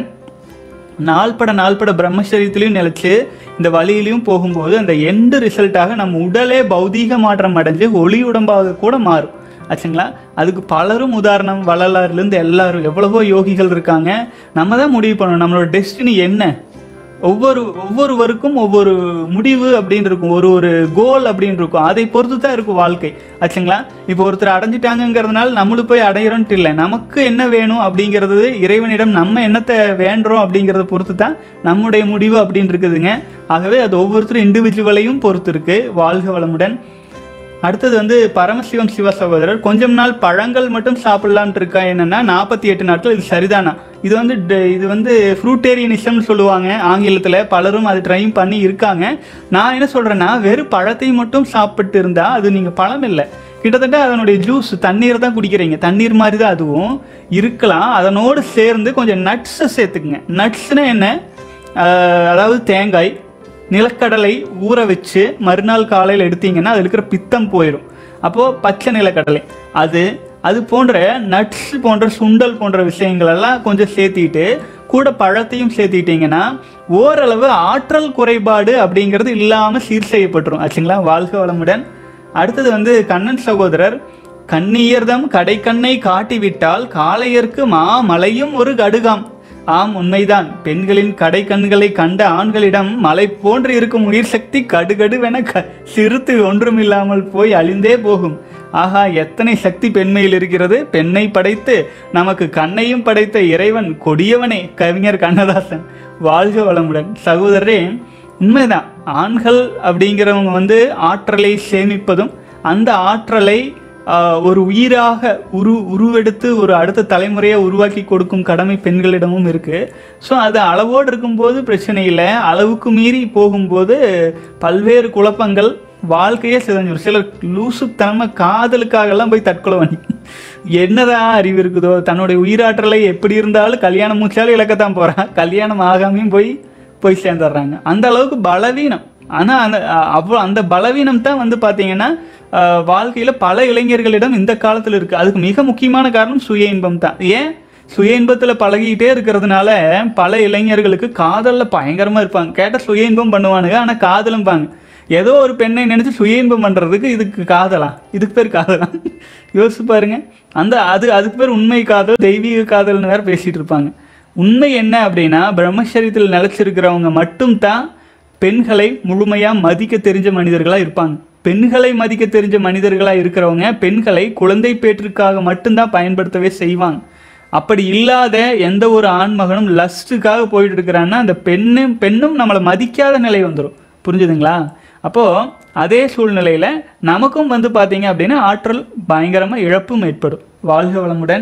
நாள்பட நாள்பட பிரம்மச்சரியத்திலையும் நிலைச்சு இந்த வழியிலையும் போகும்போது அந்த எண்டு ரிசல்ட்டாக நம்ம உடலே பௌதீக மாற்றம் அடைஞ்சு ஒளி உடம்பாக கூட மாறும் ஆச்சுங்களா அதுக்கு பலரும் உதாரணம் வள்ளலாறுலேருந்து எல்லாரும் எவ்வளவோ யோகிகள் இருக்காங்க நம்ம தான் முடிவு பண்ணணும் நம்மளோட டெஸ்டினி என்ன ஒவ்வொரு ஒவ்வொருவருக்கும் ஒவ்வொரு முடிவு அப்படின்னு இருக்கும் ஒரு ஒரு கோல் அப்படின்னு இருக்கும் அதை பொறுத்து தான் இருக்கும் வாழ்க்கை ஆச்சுங்களா இப்போ ஒருத்தர் அடைஞ்சிட்டாங்கங்கிறதுனால நம்மளும் போய் அடையிறோன்ட்டு இல்லை நமக்கு என்ன வேணும் அப்படிங்கிறது இறைவனிடம் நம்ம என்னத்தை வேண்டுறோம் அப்படிங்கிறத பொறுத்து தான் நம்முடைய முடிவு அப்படின்னு இருக்குதுங்க ஆகவே அது ஒவ்வொருத்தரும் இண்டிவிஜுவலையும் பொறுத்து இருக்கு வாழ்க வளமுடன் அடுத்தது வந்து பரமசிவம் சிவ சகோதரர் கொஞ்சம் நாள் பழங்கள் மட்டும் சாப்பிடலான்ட்டு இருக்கா என்னன்னா நாற்பத்தி எட்டு நாட்கள் இது சரிதானா இது வந்து ட- இது வந்து ஃப்ரூட்டேரியனிசம்னு சொல்லுவாங்க ஆங்கிலத்தில் பலரும் அது ட்ரை பண்ணி இருக்காங்க நான் என்ன சொல்றேன்னா வெறும் பழத்தை மட்டும் சாப்பிட்டு இருந்தா அது நீங்க பழம் இல்லை கிட்டத்தட்ட அதனுடைய ஜூஸ் தண்ணீர் தான் குடிக்கிறீங்க தண்ணீர் மாதிரி தான் அதுவும் இருக்கலாம் அதனோடு சேர்ந்து கொஞ்சம் நட்ஸை சேர்த்துக்குங்க நட்ஸ்னா என்ன ஆஹ் அதாவது தேங்காய் நிலக்கடலை ஊற வச்சு மறுநாள் காலையில் எடுத்தீங்கன்னா அதில் இருக்கிற பித்தம் போயிடும் அப்போது பச்சை நிலக்கடலை அது அது போன்ற நட்ஸ் போன்ற சுண்டல் போன்ற விஷயங்கள் எல்லாம் கொஞ்சம் சேர்த்திட்டு கூட பழத்தையும் சேர்த்திட்டீங்கன்னா ஓரளவு ஆற்றல் குறைபாடு அப்படிங்கிறது இல்லாமல் சீர் செய்யப்பட்டுரும் ஆச்சுங்களா வாழ்க வளமுடன் அடுத்தது வந்து கண்ணன் சகோதரர் கண்ணியர்தம் கடைக்கண்ணை காட்டிவிட்டால் காளையர்க்கு மாமலையும் ஒரு கடுகாம் ஆம் உண்மைதான் பெண்களின் கடை கண்களை கண்ட ஆண்களிடம் மலை போன்று இருக்கும் உயிர் சக்தி கடுகடுவென க சிறுத்து ஒன்றுமில்லாமல் போய் அழிந்தே போகும் ஆஹா எத்தனை சக்தி பெண்மையில் இருக்கிறது பெண்ணை படைத்து நமக்கு கண்ணையும் படைத்த இறைவன் கொடியவனே கவிஞர் கண்ணதாசன் வாழ்க வளமுடன் சகோதரரே உண்மைதான் ஆண்கள் அப்படிங்கிறவங்க வந்து ஆற்றலை சேமிப்பதும் அந்த ஆற்றலை ஆஹ், ஒரு உயிராக உரு உருவெடுத்து ஒரு அடுத்த தலைமுறையை உருவாக்கி கொடுக்கும் கடமை பெண்களிடமும் இருக்கு ஸோ அது அளவோடு இருக்கும்போது பிரச்சனை இல்லை அளவுக்கு மீறி போகும்போது பல்வேறு குழப்பங்கள் வாழ்க்கையே சிதஞ்சிடும் சிலர் லூசுத்தனமாக காதலுக்காகலாம் போய் தற்கொலை பண்ணி என்னதான் அறிவு இருக்குதோ தன்னுடைய உயிராற்றலை எப்படி இருந்தாலும் கல்யாணம் மூச்சாலும் இழக்கத்தான் போகிறான் கல்யாணம் ஆகாமையும் போய் போய் சேர்ந்துடுறாங்க அந்த அளவுக்கு பலவீனம் ஆனால் அந்த அவ்வளோ அந்த பலவீனம் தான் வந்து பார்த்தீங்கன்னா வாழ்க்கையில் பல இளைஞர்களிடம் இந்த காலத்தில் இருக்குது அதுக்கு மிக முக்கியமான காரணம் சுய இன்பம் தான் ஏன் சுய இன்பத்தில் பழகிக்கிட்டே இருக்கிறதுனால பல இளைஞர்களுக்கு காதலில் பயங்கரமாக இருப்பாங்க கேட்டால் சுய இன்பம் பண்ணுவானுங்க ஆனால் காதலும்பாங்க ஏதோ ஒரு பெண்ணை நினைச்சு சுய இன்பம் பண்ணுறதுக்கு இதுக்கு காதலா இதுக்கு பேர் காதலா யோசிச்சு பாருங்க அந்த அது அதுக்கு பேர் உண்மை காதல் தெய்வீக காதல்னு வேற பேசிட்டு இருப்பாங்க உண்மை என்ன அப்படின்னா பிரம்மச்சரியத்தில் நிலைச்சிருக்கிறவங்க மட்டும்தான் பெண்களை முழுமையாக மதிக்க தெரிஞ்ச மனிதர்களாக இருப்பாங்க பெண்களை மதிக்க தெரிஞ்ச மனிதர்களாக இருக்கிறவங்க பெண்களை குழந்தை பேற்றுக்காக மட்டும்தான் பயன்படுத்தவே செய்வாங்க அப்படி இல்லாத எந்த ஒரு ஆண்மகனும் லஸ்ட்டுக்காக போயிட்டு இருக்கிறான்னா அந்த பெண்ணும் பெண்ணும் நம்மளை மதிக்காத நிலை வந்துடும் புரிஞ்சுதுங்களா அப்போது அதே சூழ்நிலையில் நமக்கும் வந்து பார்த்தீங்க அப்படின்னா ஆற்றல் பயங்கரமாக இழப்பும் ஏற்படும் வாழ்க வளமுடன்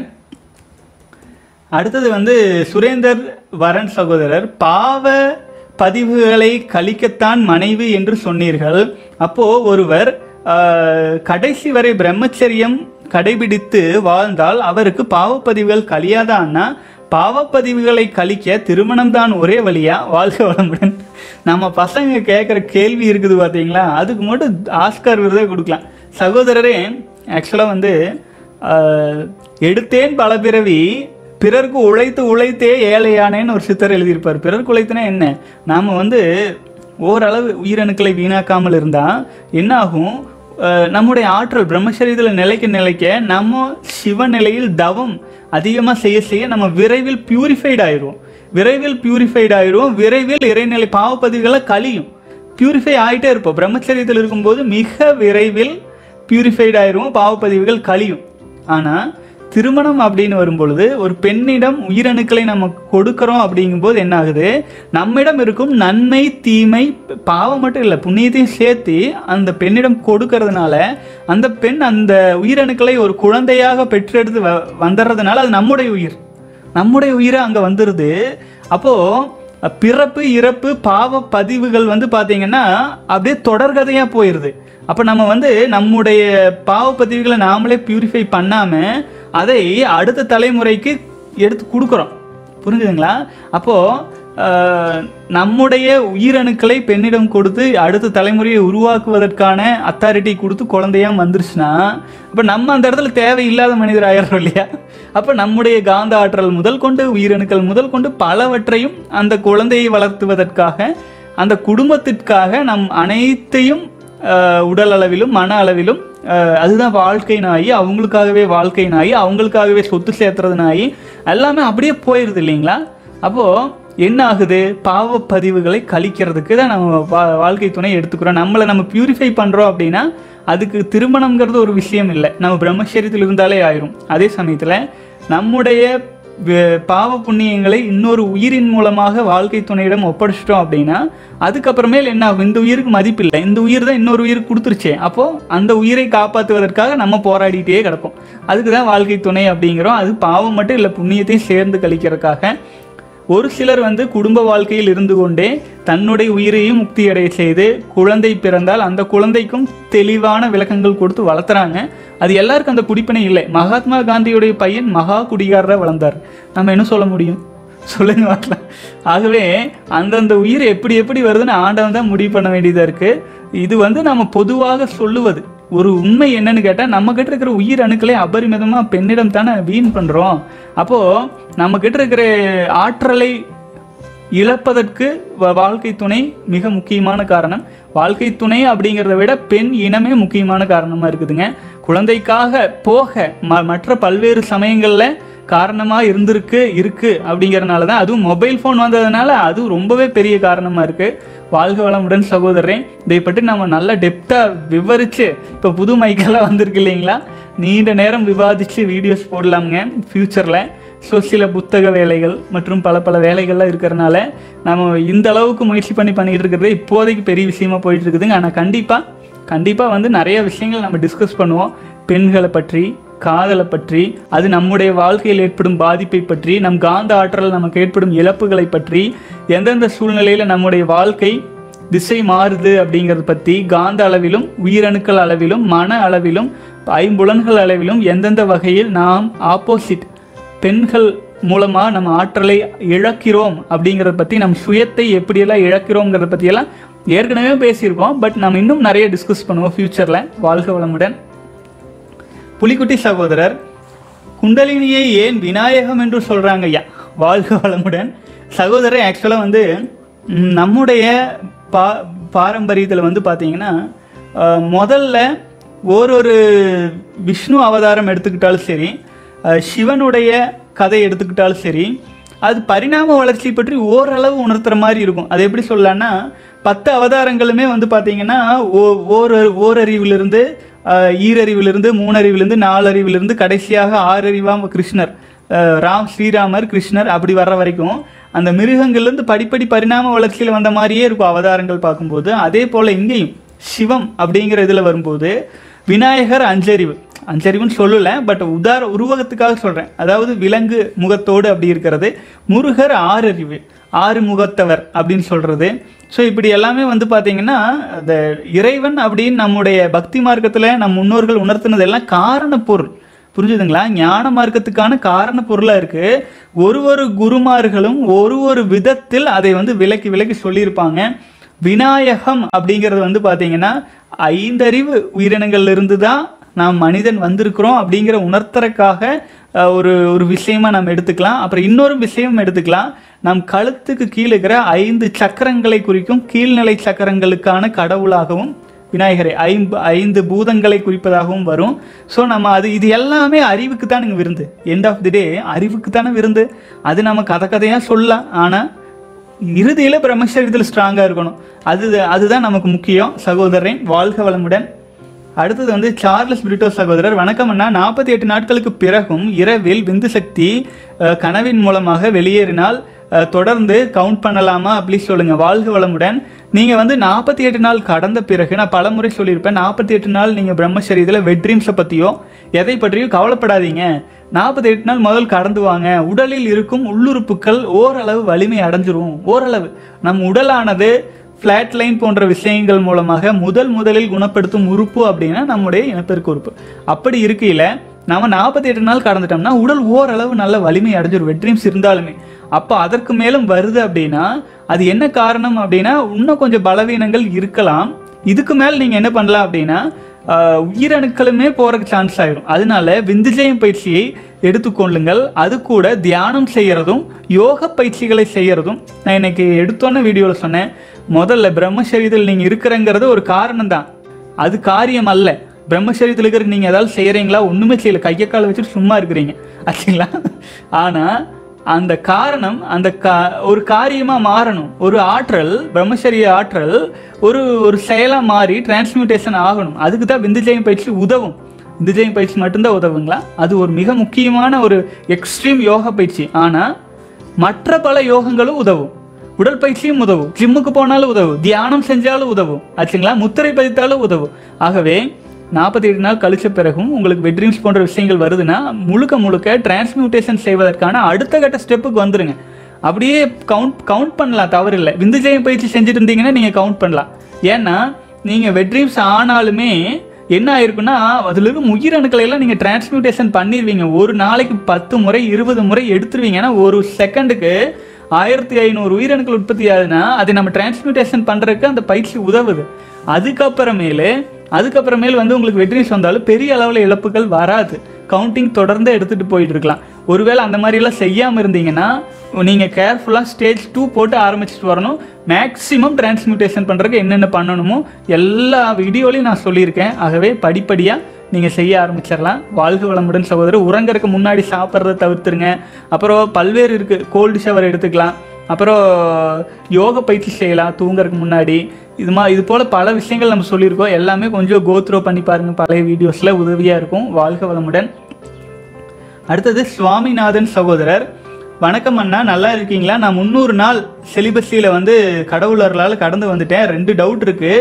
அடுத்தது வந்து சுரேந்தர் வரன் சகோதரர் பாவ பதிவுகளை கழிக்கத்தான் மனைவி என்று சொன்னீர்கள் அப்போ ஒருவர் ஆஹ், கடைசி வரை பிரம்மச்சரியம் கடைபிடித்து வாழ்ந்தால் அவருக்கு பாவப்பதிவுகள் கழியாதான்னா பாவப்பதிவுகளை கழிக்க திருமணம் தான் ஒரே வழியா வாழ்க வளமுடன் நம்ம பசங்க கேட்குற கேள்வி இருக்குது பார்த்தீங்களா அதுக்கு மட்டும் ஆஸ்கார் விருதே கொடுக்கலாம் சகோதரரே ஆக்சுவலாக வந்து ஆஹ், எடுத்தேன் பல பிறவி பிறருக்கு உழைத்து உழைத்தே ஏழையானேன்னு ஒரு சித்தர் எழுதியிருப்பார் பிறருக்கு உழைத்துனா என்ன நாம் வந்து ஓரளவு உயிரணுக்களை வீணாக்காமல் இருந்தால் என்ன ஆகும் அஹ் நம்முடைய ஆற்றல் பிரம்மச்சரியத்தில் நிலைக்க நிலைக்க நம்ம சிவநிலையில் தவம் அதிகமாக செய்ய செய்ய நம்ம விரைவில் பியூரிஃபைட் ஆயிடுவோம் விரைவில் பியூரிஃபைட் ஆயிடுவோம் விரைவில் இறைநிலை பாவப்பதிவுகளை கழியும் பியூரிஃபை ஆகிட்டே இருப்போம் பிரம்மச்சரியத்தில் இருக்கும்போது மிக விரைவில் பியூரிஃபைட் ஆயிரும் பாவப்பதிவுகள் கழியும் ஆனால் திருமணம் அப்படின்னு வரும்பொழுது ஒரு பெண்ணிடம் உயிரணுக்களை நம்ம கொடுக்கறோம் அப்படிங்கும்போது என்ன ஆகுது நம்மிடம் இருக்கும் நன்மை தீமை பாவம் மட்டும் இல்லை புண்ணியத்தையும் சேர்த்து அந்த பெண்ணிடம் கொடுக்கறதுனால அந்த பெண் அந்த உயிரணுக்களை ஒரு குழந்தையாக பெற்றெடுத்து வ வந்துடுறதுனால அது நம்முடைய உயிர் நம்முடைய உயிரை அங்கே வந்துடுது அப்போது பிறப்பு இறப்பு பாவ பதிவுகள் வந்து பார்த்தீங்கன்னா அப்படியே தொடர்கதையாக போயிடுது அப்போ நம்ம வந்து நம்முடைய பாவ பதிவுகளை நாமளே பியூரிஃபை பண்ணாமல் அதை அடுத்த தலைமுறைக்கு எடுத்து கொடுக்குறோம் புரிஞ்சுதுங்களா அப்போது நம்முடைய உயிரணுக்களை பெண்ணிடம் கொடுத்து அடுத்த தலைமுறையை உருவாக்குவதற்கான அத்தாரிட்டி கொடுத்து குழந்தையா வந்துருச்சுன்னா அப்போ நம்ம அந்த இடத்துல தேவையில்லாத மனிதர் ஆயிடுறோம் இல்லையா அப்போ நம்முடைய காந்த ஆற்றல் முதல் கொண்டு உயிரணுக்கள் முதல் கொண்டு பலவற்றையும் அந்த குழந்தையை வளர்த்துவதற்காக அந்த குடும்பத்திற்காக நம் அனைத்தையும் அஹ், உடல் அளவிலும் மன அளவிலும் அஹ், அதுதான் வாழ்க்கை நாயி அவங்களுக்காகவே வாழ்க்கை நாயி அவங்களுக்காகவே சொத்து சேர்த்துறது நாயி எல்லாமே அப்படியே போயிடுது இல்லைங்களா அப்போது என்ன ஆகுது பாவ பதிவுகளை கழிக்கிறதுக்கு தான் நம்ம வா- வாழ்க்கை துணை எடுத்துக்கிறோம் நம்மளை நம்ம பியூரிஃபை பண்ணுறோம் அப்படின்னா அதுக்கு திருமணம்ங்கிறது ஒரு விஷயம் இல்லை நம்ம பிரம்மச்சரியத்தில் இருந்தாலே ஆயிரும் அதே சமயத்தில் நம்முடைய வே- பாவ புண்ணியங்களை இன்னொரு உயிரின் மூலமாக வாழ்க்கை துணையிடம் ஒப்படைச்சிட்டோம் அப்படின்னா அதுக்கப்புறமேல் என்ன ஆகும் இந்த உயிருக்கு மதிப்பில்லை இந்த உயிர் தான் இன்னொரு உயிருக்கு கொடுத்துருச்சே அப்போது அந்த உயிரை காப்பாற்றுவதற்காக நம்ம போராடிட்டே கிடப்போம் அதுக்கு தான் வாழ்க்கை துணை அப்படிங்கிறோம் அது பாவம் மட்டும் இல்லை புண்ணியத்தையும் சேர்ந்து கழிக்கிறதுக்காக ஒரு சிலர் வந்து குடும்ப வாழ்க்கையில் இருந்து கொண்டே தன்னுடைய உயிரையும் முக்தி அடைய செய்து குழந்தை பிறந்தால் அந்த குழந்தைக்கும் தெளிவான விளக்கங்கள் கொடுத்து வளர்த்துறாங்க அது எல்லாருக்கும் அந்த குடிப்பினை இல்லை மகாத்மா காந்தியுடைய பையன் மகா குடிகாரராக வளர்ந்தார் நம்ம என்ன சொல்ல முடியும் சொல்லுங்க பார்க்கலாம் ஆகவே அந்தந்த உயிர் எப்படி எப்படி வருதுன்னு ஆண்டவன் தான் முடிவு பண்ண வேண்டியதாக இருக்குது இது வந்து நம்ம பொதுவாக சொல்லுவது ஒரு உண்மை என்னன்னு கேட்டால் நம்ம கிட்ட இருக்கிற உயிர் அணுக்களை அபரிமிதமாக பெண்ணிடம் தானே வீண் பண்ணுறோம் அப்போது நம்ம கிட்ட இருக்கிற ஆற்றலை இழப்பதற்கு வ- வாழ்க்கை துணை மிக முக்கியமான காரணம் வாழ்க்கை துணை அப்படிங்கிறத விட பெண் இனமே முக்கியமான காரணமாக இருக்குதுங்க குழந்தைக்காக போக ம மற்ற பல்வேறு சமயங்களில் காரணமாக இருந்திருக்கு இருக்கு அப்படிங்கிறனால தான் அதுவும் மொபைல் ஃபோன் வந்ததுனால அது ரொம்பவே பெரிய காரணமாக இருக்குது வாழ்க வளமுடன் சகோதரன் இதை பற்றி நம்ம நல்ல டெப்த்தாக விவரித்து இப்போ புது மைக்கெல்லாம் வந்திருக்கு இல்லைங்களா நீண்ட நேரம் விவாதித்து வீடியோஸ் போடலாமுங்க ஃப்யூச்சரில் ஸோ சில புத்தக வேலைகள் மற்றும் பல பல வேலைகள்லாம் இருக்கிறனால நம்ம இந்த அளவுக்கு முயற்சி பண்ணி பண்ணிட்டு இருக்கிறது இப்போதைக்கு பெரிய விஷயமா போயிட்டு இருக்குதுங்க ஆனால் கண்டிப்பாக கண்டிப்பாக வந்து நிறைய விஷயங்கள் நம்ம டிஸ்கஸ் பண்ணுவோம் பெண்களை பற்றி காதலை பற்றி அது நம்முடைய வாழ்க்கையில் ஏற்படும் பாதிப்பை பற்றி நம் காந்த ஆற்றல் நமக்கு ஏற்படும் இழப்புகளை பற்றி எந்தெந்த சூழ்நிலையில் நம்முடைய வாழ்க்கை திசை மாறுது அப்படிங்கிறத பற்றி காந்த அளவிலும் உயிரணுக்கள் அளவிலும் மன அளவிலும் ஐம்புலன்கள் அளவிலும் எந்தெந்த வகையில் நாம் ஆப்போசிட் பெண்கள் மூலமாக நம்ம ஆற்றலை இழக்கிறோம் அப்படிங்கிறத பற்றி நம் சுயத்தை எப்படியெல்லாம் இழக்கிறோங்கிறத பற்றியெல்லாம் ஏற்கனவே பேசியிருக்கோம் பட் நம்ம இன்னும் நிறைய டிஸ்கஸ் பண்ணுவோம் ஃப்யூச்சரில் வாழ்க வளமுடன் புலிக்குட்டி சகோதரர் குண்டலினியை ஏன் விநாயகம் என்று சொல்கிறாங்க ஐயா வாழ்க வளமுடன் சகோதரர் ஆக்சுவலாக வந்து ம், நம்முடைய பா பாரம்பரியத்தில் வந்து பார்த்தீங்கன்னா அஹ், முதல்ல ஓரொரு விஷ்ணு அவதாரம் எடுத்துக்கிட்டாலும் சரி அஹ், சிவனுடைய கதை எடுத்துக்கிட்டாலும் சரி அது பரிணாம வளர்ச்சி பற்றி ஓரளவு உணர்த்துற மாதிரி இருக்கும் அது எப்படி சொல்லலாம்னா பத்து அவதாரங்களுமே வந்து பார்த்தீங்கன்னா ஓ- ஓர் ஓரறிவிலிருந்து ஆஹ், ஈரறிவிலிருந்து மூணறிவிலிருந்து நாலறிவிலிருந்து கடைசியாக ஆறறிவாம் கிருஷ்ணர் ஆஹ், ராம் ஸ்ரீராமர் கிருஷ்ணர் அப்படி வர்ற வரைக்கும் அந்த மிருகங்கள்லேருந்து படிப்படி பரிணாம வளர்ச்சியில் வந்த மாதிரியே இருக்கும் அவதாரங்கள் பார்க்கும்போது அதே போல் இங்கேயும் சிவம் அப்படிங்கிற இதில் வரும்போது விநாயகர் அஞ்சறிவு அஞ்சறிவுன்னு சொல்லல பட் உதார உருவகத்துக்காக சொல்கிறேன் அதாவது விலங்கு முகத்தோடு அப்படி இருக்கிறது முருகர் ஆறறிவு ஆறு முகத்தவர் அப்படின்னு சொல்கிறது ஸோ இப்படி எல்லாமே வந்து பார்த்தீங்கன்னா அந்த இறைவன் அப்படின்னு நம்முடைய பக்தி மார்க்கத்தில் நம் முன்னோர்கள் உணர்த்தினது எல்லாம் காரண பொருள் புரிஞ்சுதுங்களா ஞான மார்க்கத்துக்கான காரண பொருளாக இருக்கு ஒரு ஒரு குருமார்களும் ஒரு ஒரு விதத்தில் அதை வந்து விலக்கி விலக்கி சொல்லியிருப்பாங்க விநாயகம் அப்படிங்கிறது வந்து பார்த்தீங்கன்னா ஐந்தறிவு உயிரினங்கள்ல இருந்து தான் நாம் மனிதன் வந்திருக்கிறோம் அப்படிங்கிற உணர்த்தறக்காக அஹ், ஒரு ஒரு விஷயமா நம்ம எடுத்துக்கலாம் அப்புறம் இன்னொரு விஷயம் எடுத்துக்கலாம் நம் கழுத்துக்கு கீழே இருக்கிற ஐந்து சக்கரங்களை குறிக்கும் கீழ்நிலை சக்கரங்களுக்கான கடவுளாகவும் விநாயகரை ஐம்பு ஐந்து பூதங்களை குறிப்பதாகவும் வரும் ஸோ நம்ம அது இது எல்லாமே அறிவுக்கு தானுங்க விருந்து எண்ட் ஆஃப் தி டே அறிவுக்கு தானே விருந்து அது நம்ம கதை கதையாக சொல்லலாம் ஆனால் இறுதியில் பிரம்மச்சரியத்தில் ஸ்ட்ராங்காக இருக்கணும் அது அதுதான் நமக்கு முக்கியம் சகோதரன் வாழ்க வளமுடன் அடுத்தது வந்து சார்லஸ் பிரிட்டோ சகோதரர் வணக்கம் அண்ணா நாற்பத்தி எட்டு நாட்களுக்கு பிறகும் இரவில் விந்து சக்தி அஹ், கனவின் மூலமாக வெளியேறினால் அஹ், தொடர்ந்து கவுண்ட் பண்ணலாமா அப்படி சொல்லுங்க வாழ்க வளமுடன் நீங்க வந்து நாற்பத்தி எட்டு நாள் கடந்த பிறகு நான் பலமுறை சொல்லியிருப்பேன் நாற்பத்தி எட்டு நாள் நீங்க பிரம்மச்சரியத்தில் வெட் ட்ரீம்ஸை பற்றியோ எதை பற்றியும் கவலைப்படாதீங்க நாற்பத்தி எட்டு நாள் முதல் கடந்து வாங்க உடலில் இருக்கும் உள்ளுறுப்புகள் ஓரளவு வலிமை அடைஞ்சிரும் ஓரளவு நம் உடலானது ஃப்ளாட் லைன் போன்ற விஷயங்கள் மூலமாக முதல் முதலில் குணப்படுத்தும் உறுப்பு அப்படின்னா நம்முடைய இனப்பெருக்க உறுப்பு அப்படி இருக்கையில் நம்ம நாற்பத்தி எட்டு நாள் கடந்துட்டோம்னா உடல் ஓரளவு நல்ல வலிமை அடைஞ்சிரும் வெட்ரீம்ஸ் இருந்தாலுமே அப்போ அதற்கு மேலும் வருது அப்படின்னா அது என்ன காரணம் அப்படின்னா இன்னும் கொஞ்சம் பலவீனங்கள் இருக்கலாம் இதுக்கு மேல் நீங்கள் என்ன பண்ணலாம் அப்படின்னா ஆஹ், உயிரணுக்களுமே போறதுக்கு சான்ஸ் ஆயிடும் அதனால விந்துஜயம் பயிற்சியை எடுத்துக்கொள்ளுங்கள் அது கூட தியானம் செய்யறதும் யோக பயிற்சிகளை செய்யறதும் நான் இன்னைக்கு எடுத்தோன்ன வீடியோவில் சொன்னேன் முதல்ல பிரம்மசரீரத்தில் நீங்கள் இருக்கிறங்கிறது ஒரு காரணம் தான் அது காரியம் அல்ல பிரம்மசரீரத்தில் இருக்கிற நீங்கள் ஏதாவது செய்கிறீங்களா ஒன்றுமே செய்யல கையை காலை வச்சுட்டு சும்மா இருக்கிறீங்க ஆச்சுங்களா ஆனால் அந்த காரணம் அந்த கா ஒரு காரியமாக மாறணும் ஒரு ஆற்றல் பிரம்மச்சரிய ஆற்றல் ஒரு ஒரு செயலாக மாறி டிரான்ஸ்மியூட்டேஷன் ஆகணும் அதுக்கு தான் விந்துஜயம் பயிற்சி உதவும் விந்துஜயம் பயிற்சி மட்டும்தான் உதவுங்களா அது ஒரு மிக முக்கியமான ஒரு எக்ஸ்ட்ரீம் யோகா பயிற்சி ஆனால் மற்ற பல யோகங்களும் உதவும் உடற்பயிற்சியும் உதவும் ஜிம்முக்கு போனாலும் உதவும் தியானம் செஞ்சாலும் உதவும் ஆச்சுங்களா முத்திரை பதித்தாலும் உதவும் ஆகவே நாற்பத்தி எட்டு நாள் கழிச்ச பிறகும் உங்களுக்கு வெட்ரீம்ஸ் போன்ற விஷயங்கள் வருதுன்னா முழுக்க முழுக்க டிரான்ஸ்மியூட்டேஷன் செய்வதற்கான அடுத்த கட்ட ஸ்டெப்புக்கு வந்துருங்க அப்படியே கவுண்ட் கவுண்ட் பண்ணலாம் தவறு இல்லை விந்துஜயம் பயிற்சி செஞ்சுட்டு இருந்தீங்கன்னா நீங்கள் கவுண்ட் பண்ணலாம் ஏன்னா நீங்கள் வெட்ரீம்ஸ் ஆனாலுமே என்ன ஆயிருக்குன்னா அதில் இருக்கும் உயிரணுக்களை எல்லாம் நீங்கள் டிரான்ஸ்மியூட்டேஷன் பண்ணிடுவீங்க ஒரு நாளைக்கு பத்து முறை இருபது முறை எடுத்துருவீங்க ஏன்னா ஒரு செகண்டுக்கு ஆயிரத்தி ஐநூறு உயிரணுக்கள் உற்பத்தி ஆகுதுன்னா அதை நம்ம டிரான்ஸ்மியூட்டேஷன் பண்ணுறதுக்கு அந்த பயிற்சி உதவுது அதுக்கப்புறமேலு அதுக்கப்புறமேல் வந்து உங்களுக்கு வெட்ரிஸ் வந்தாலும் பெரிய அளவில் இழப்புகள் வராது கவுண்டிங் தொடர்ந்து எடுத்துகிட்டு போயிட்டு இருக்கலாம் ஒருவேளை அந்த மாதிரிலாம் செய்யாமல் இருந்தீங்கன்னா நீங்கள் கேர்ஃபுல்லாக ஸ்டேஜ் டூ போட்டு ஆரம்பிச்சிட்டு வரணும் மேக்ஸிமம் டிரான்ஸ்மியூட்டேஷன் பண்ணுறதுக்கு என்னென்ன பண்ணணுமோ எல்லா வீடியோலையும் நான் சொல்லியிருக்கேன் ஆகவே படிப்படியாக நீங்கள் செய்ய ஆரம்பிச்சிடலாம் வாழ்க வளமுடன் சகோதரர் உறங்கறதுக்கு முன்னாடி சாப்பிட்றத தவிர்த்துருங்க அப்புறம் பல்வேறு இருக்குது கோல்டு ஷவர் எடுத்துக்கலாம் அப்புறம் யோக பயிற்சி செய்யலாம் தூங்குறதுக்கு முன்னாடி இது மா இது போல் பல விஷயங்கள் நம்ம சொல்லியிருக்கோம் எல்லாமே கொஞ்சம் கோத்ரோ பண்ணி பாருங்கள் பழைய வீடியோஸில் உதவியாக இருக்கும் வாழ்க வளமுடன் அடுத்தது சுவாமிநாதன் சகோதரர் வணக்கம் அண்ணா நல்லா இருக்கீங்களா நான் முந்நூறு நாள் செலிபஸியில் வந்து கடவுளர்களால் கடந்து வந்துட்டேன் ரெண்டு டவுட் இருக்கு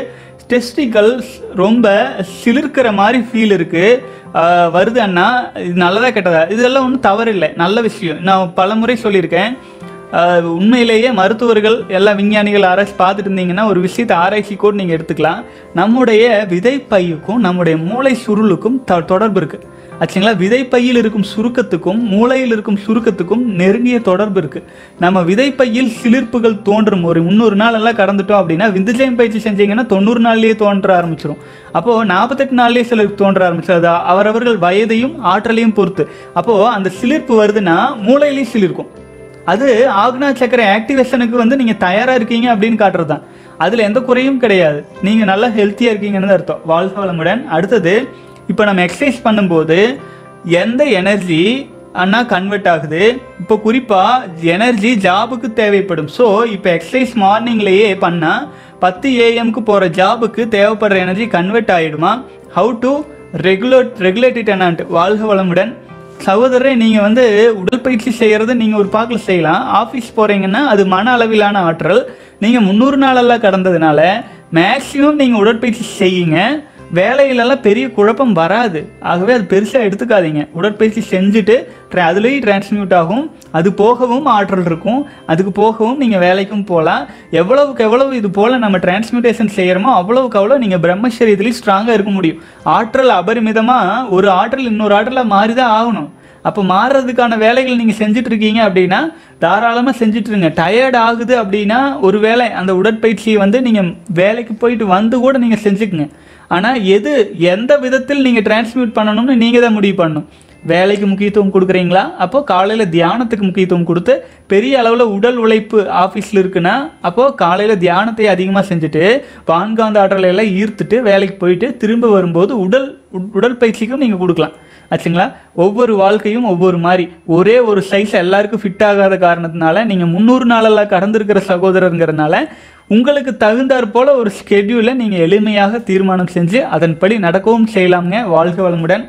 டெஸ்டிகல்ஸ் ரொம்ப சிலிர்க்கிற மாதிரி ஃபீல் இருக்கு ஆஹ் வருது அண்ணா இது நல்லதா கெட்டதா இதெல்லாம் ஒன்றும் தவறில்லை நல்ல விஷயம் நான் பலமுறை சொல்லியிருக்கேன் ஆஹ் உண்மையிலேயே மருத்துவர்கள் எல்லா விஞ்ஞானிகள் ஆராய்ச்சி பார்த்துட்டு இருந்தீங்கன்னா ஒரு விஷயத்தை ஆராய்ச்சி கூட நீங்கள் எடுத்துக்கலாம் நம்முடைய விதைப்பையுக்கும் நம்முடைய மூளை சுருளுக்கும் த தொடர்பு இருக்குது ஆச்சுங்களா விதைப்பையில் இருக்கும் சுருக்கத்துக்கும் மூளையில் இருக்கும் சுருக்கத்துக்கும் நெருங்கிய தொடர்பு இருக்கு நம்ம விதைப்பையில் சிலிர்ப்புகள் தோன்றும் ஒரு முந்நூறு நாள் எல்லாம் கடந்துட்டோம் அப்படின்னா விந்துஜயம் பயிற்சி செஞ்சீங்கன்னா தொண்ணூறு நாள்லயே தோன்ற ஆரம்பிச்சிடும் அப்போ நாற்பத்தெட்டு நாள்லயே சிலருக்கு தோன்ற ஆரம்பிச்சது அவரவர்கள் வயதையும் ஆற்றலையும் பொறுத்து அப்போ அந்த சிலிர்ப்பு வருதுன்னா மூளையிலையும் சிலிர்க்கும் அது ஆக்னா சக்கரை ஆக்டிவேஷனுக்கு வந்து நீங்க தயாரா இருக்கீங்க அப்படின்னு காட்டுறது தான் அதுல எந்த குறையும் கிடையாது நீங்க நல்லா ஹெல்த்தியா இருக்கீங்கன்னு தான் அர்த்தம் வாழ்க வளமுடன் அடுத்தது இப்போ நம்ம எக்ஸசைஸ் பண்ணும்போது எந்த எனர்ஜி அண்ணா கன்வெர்ட் ஆகுது இப்போ குறிப்பாக எனர்ஜி ஜாபுக்கு தேவைப்படும் ஸோ இப்போ எக்ஸசைஸ் மார்னிங்லேயே பண்ணால் பத்து ஏஎம்க்கு போகிற ஜாபுக்கு தேவைப்படுற எனர்ஜி கன்வெர்ட் ஆகிடுமா ஹவு டு ரெகுலேட் ரெகுலேட்டட் என்னான்ட்டு வாழ்க வளமுடன் சகோதரரே நீங்கள் வந்து உடற்பயிற்சி செய்கிறது நீங்கள் ஒரு பாக்கில் செய்யலாம் ஆஃபீஸ் போகிறீங்கன்னா அது மன அளவிலான ஆற்றல் நீங்கள் முந்நூறு நாளெல்லாம் கடந்ததுனால மேக்ஸிமம் நீங்கள் உடற்பயிற்சி செய்யுங்க வேலையிலலாம் பெரிய குழப்பம் வராது ஆகவே அது பெருசாக எடுத்துக்காதீங்க உடற்பயிற்சி செஞ்சுட்டு tra- அதுலேயும் டிரான்ஸ்மியூட் ஆகும் அது போகவும் ஆற்றல் இருக்கும் அதுக்கு போகவும் நீங்கள் வேலைக்கும் போகலாம் எவ்வளவுக்கு எவ்வளவு இது போல் நம்ம டிரான்ஸ்மியூட்டேஷன் செய்கிறோமோ அவ்வளவுக்கு அவ்வளோ நீங்கள் பிரம்மச்சரியத்துலேயும் ஸ்ட்ராங்காக இருக்க முடியும் ஆற்றல் அபரிமிதமாக ஒரு ஆற்றல் இன்னொரு ஆற்றலாக மாறி தான் ஆகணும் அப்போ மாறுறதுக்கான வேலைகள் நீங்கள் செஞ்சுட்டு இருக்கீங்க அப்படின்னா தாராளமாக செஞ்சுட்டு இருங்க டயர்ட் ஆகுது அப்படின்னா ஒரு வேளை அந்த உடற்பயிற்சியை வந்து நீங்கள் வேலைக்கு போயிட்டு வந்து கூட நீங்கள் செஞ்சுக்குங்க ஆனால் எது எந்த விதத்தில் நீங்கள் டிரான்ஸ்மியூட் பண்ணணும்னு நீங்கள் தான் முடிவு பண்ணணும் வேலைக்கு முக்கியத்துவம் கொடுக்குறீங்களா அப்போ காலையில் தியானத்துக்கு முக்கியத்துவம் கொடுத்து பெரிய அளவில் உடல் உழைப்பு ஆஃபீஸில் இருக்குன்னா அப்போது காலையில் தியானத்தை அதிகமாக செஞ்சுட்டு வான்காந்த ஆற்றலை எல்லாம் ஈர்த்துட்டு வேலைக்கு போயிட்டு திரும்ப வரும்போது உடல் உட்- உடற்பயிற்சிக்கும் நீங்கள் கொடுக்கலாம் ஆச்சுங்களா ஒவ்வொரு வாழ்க்கையும் ஒவ்வொரு மாதிரி ஒரே ஒரு சைஸ் எல்லாருக்கும் ஃபிட் ஆகாத காரணத்தினால நீங்கள் முந்நூறு நாளெல்லாம் கடந்திருக்கிற சகோதரருங்கிறதுனால உங்களுக்கு தகுந்தாற் போல ஒரு ஸ்கெட்யூலை நீங்கள் எளிமையாக தீர்மானம் செஞ்சு அதன்படி நடக்கவும் செய்யலாம்ங்க வாழ்க வளமுடன்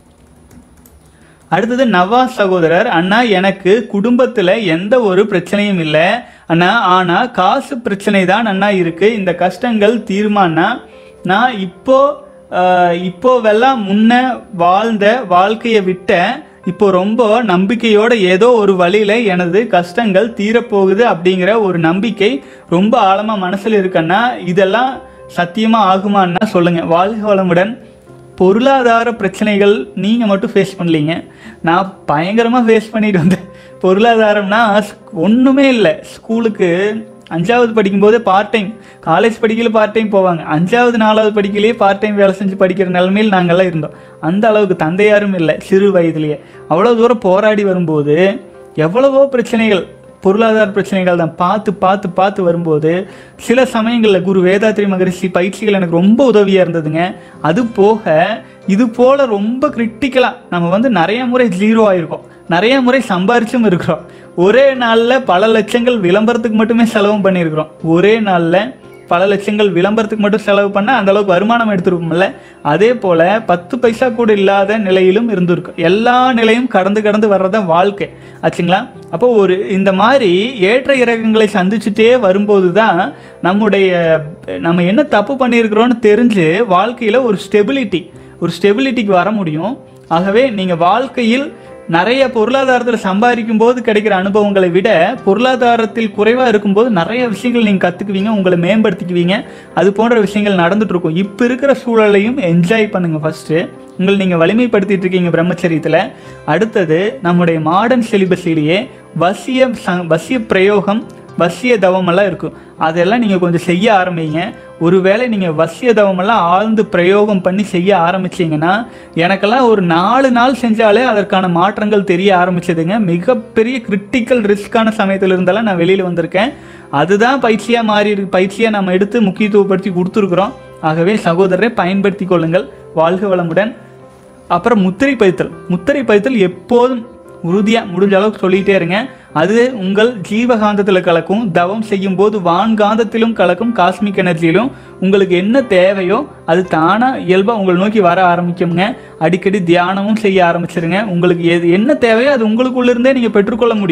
அடுத்தது நவாஸ் சகோதரர் அண்ணா எனக்கு குடும்பத்தில் எந்த ஒரு பிரச்சனையும் இல்லை அண்ணா ஆனால் காசு பிரச்சனை தான் அண்ணா இருக்கு இந்த கஷ்டங்கள் தீர்மானா நான் இப்போ ஆஹ், இப்போவெல்லாம் முன்ன வாழ்ந்த வாழ்க்கையை விட்ட இப்போ ரொம்ப நம்பிக்கையோட ஏதோ ஒரு வழியில எனது கஷ்டங்கள் தீரப்போகுது அப்படிங்கிற ஒரு நம்பிக்கை ரொம்ப ஆழமா மனசுல இருக்கன்னா இதெல்லாம் சத்தியமா ஆகுமான்னா சொல்லுங்க வாழ்க வளமுடன் பொருளாதார பிரச்சனைகள் நீங்கள் மட்டும் ஃபேஸ் பண்ணலீங்க நான் பயங்கரமாக ஃபேஸ் பண்ணிட்டு வந்தேன் பொருளாதாரம்னா ஒன்றுமே இல்லை ஸ்கூலுக்கு அஞ்சாவது படிக்கும்போதே பார்ட் டைம் காலேஜ் படிக்கல பார்ட் டைம் போவாங்க அஞ்சாவது நாலாவது படிக்கலையே பார்ட் டைம் வேலை செஞ்சு படிக்கிற நிலைமையில் நாங்கள்லாம் இருந்தோம் அந்த அளவுக்கு தந்தையாரும் இல்லை சிறு வயதிலேயே அவ்வளோ தூரம் போராடி வரும்போது எவ்வளவோ பிரச்சனைகள் பொருளாதார பிரச்சனைகள் தான் பார்த்து பார்த்து பார்த்து வரும்போது சில சமயங்களில் குரு வேதாத்ரி மகரிஷி பயிற்சிகள் எனக்கு ரொம்ப உதவியாக இருந்ததுங்க அது போக இது போல ரொம்ப கிரிட்டிக்கலாக நம்ம வந்து நிறைய முறை ஜீரோ ஆயிருக்கோம் நிறைய முறை சம்பாரிச்சும் இருக்கிறோம் ஒரே நாளில் பல லட்சங்கள் விளம்பரத்துக்கு மட்டுமே செலவும் பண்ணியிருக்கிறோம் ஒரே நாளில் பல லட்சங்கள் விளம்பரத்துக்கு மட்டும் செலவு பண்ண அந்த அளவுக்கு வருமானம் எடுத்திருப்போம்ல அதே போல பத்து பைசா கூட இல்லாத நிலையிலும் இருந்திருக்கு எல்லா நிலையும் கடந்து கடந்து வர்றதான் வாழ்க்கை ஆச்சுங்களா அப்போ ஒரு இந்த மாதிரி ஏற்ற இறக்கங்களை சந்திச்சுட்டே வரும்போது தான் நம்முடைய நம்ம என்ன தப்பு பண்ணியிருக்கிறோன்னு தெரிஞ்சு வாழ்க்கையில் ஒரு ஸ்டெபிலிட்டி ஒரு ஸ்டெபிலிட்டிக்கு வர முடியும் ஆகவே நீங்கள் வாழ்க்கையில் நிறைய பொருளாதாரத்தில் சம்பாதிக்கும் போது கிடைக்கிற அனுபவங்களை விட பொருளாதாரத்தில் குறைவாக இருக்கும்போது நிறைய விஷயங்கள் நீங்கள் கற்றுக்குவீங்க உங்களை மேம்படுத்திக்குவீங்க அது போன்ற விஷயங்கள் நடந்துட்டு இருக்கும் இப்போ இருக்கிற சூழலையும் என்ஜாய் பண்ணுங்க ஃபர்ஸ்ட்டு உங்களை நீங்கள் வலிமைப்படுத்திட்டு இருக்கீங்க பிரம்மச்சரியத்தில் அடுத்தது நம்முடைய மாடர்ன் சிலிபஸிலேயே வசிய ச- வசிய பிரயோகம் வசிய தவமெல்லாம் இருக்கும் அதெல்லாம் நீங்கள் கொஞ்சம் செய்ய ஆரம்பிங்க ஒருவேளை நீங்கள் வசிய தவமெல்லாம் ஆழ்ந்து பிரயோகம் பண்ணி செய்ய ஆரம்பிச்சீங்கன்னா எனக்கெல்லாம் ஒரு நாலு நாள் செஞ்சாலே அதற்கான மாற்றங்கள் தெரிய ஆரம்பிச்சதுங்க மிகப்பெரிய கிரிட்டிக்கல் ரிஸ்க்கான சமயத்தில் இருந்தாலும் நான் வெளியில் வந்திருக்கேன் அதுதான் பயிற்சியாக மாறி இருக்கு பயிற்சியாக நம்ம எடுத்து முக்கியத்துவப்படுத்தி கொடுத்துருக்குறோம் ஆகவே சகோதரரை பயன்படுத்தி கொள்ளுங்கள் வாழ்க வளமுடன் அப்புறம் முத்திரை பதித்தல் முத்திரை பதித்தல் எப்போதும் உறுதியாக முடிஞ்ச அளவுக்கு சொல்லிகிட்டே இருங்க அது உங்கள் ஜீவகாந்தத்தில் கலக்கும் தவம் செய்யும் போது வான்காந்தத்திலும் கலக்கும் காஸ்மிக் எனர்ஜியிலும் உங்களுக்கு என்ன தேவையோ அது தானாக இயல்பாக உங்களை நோக்கி வர ஆரம்பிக்குங்க அடிக்கடி தியானமும் செய்ய ஆரம்பிச்சிருங்க உங்களுக்கு எது என்ன தேவையோ அது உங்களுக்குள்ள இருந்தே நீங்கள் பெற்றுக்கொள்ள முடியும்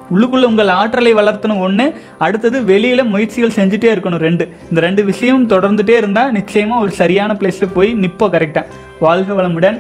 உள்ளுக்குள்ள உங்கள் ஆற்றலை வளர்த்தணும் ஒன்று அடுத்தது வெளியில முயற்சிகள் செஞ்சுட்டே இருக்கணும் ரெண்டு இந்த ரெண்டு விஷயம் தொடர்ந்துட்டே இருந்தா நிச்சயமா ஒரு சரியான பிளேஸ்ல போய் நிப்போம் கரெக்டா வாழ்க வளமுடன்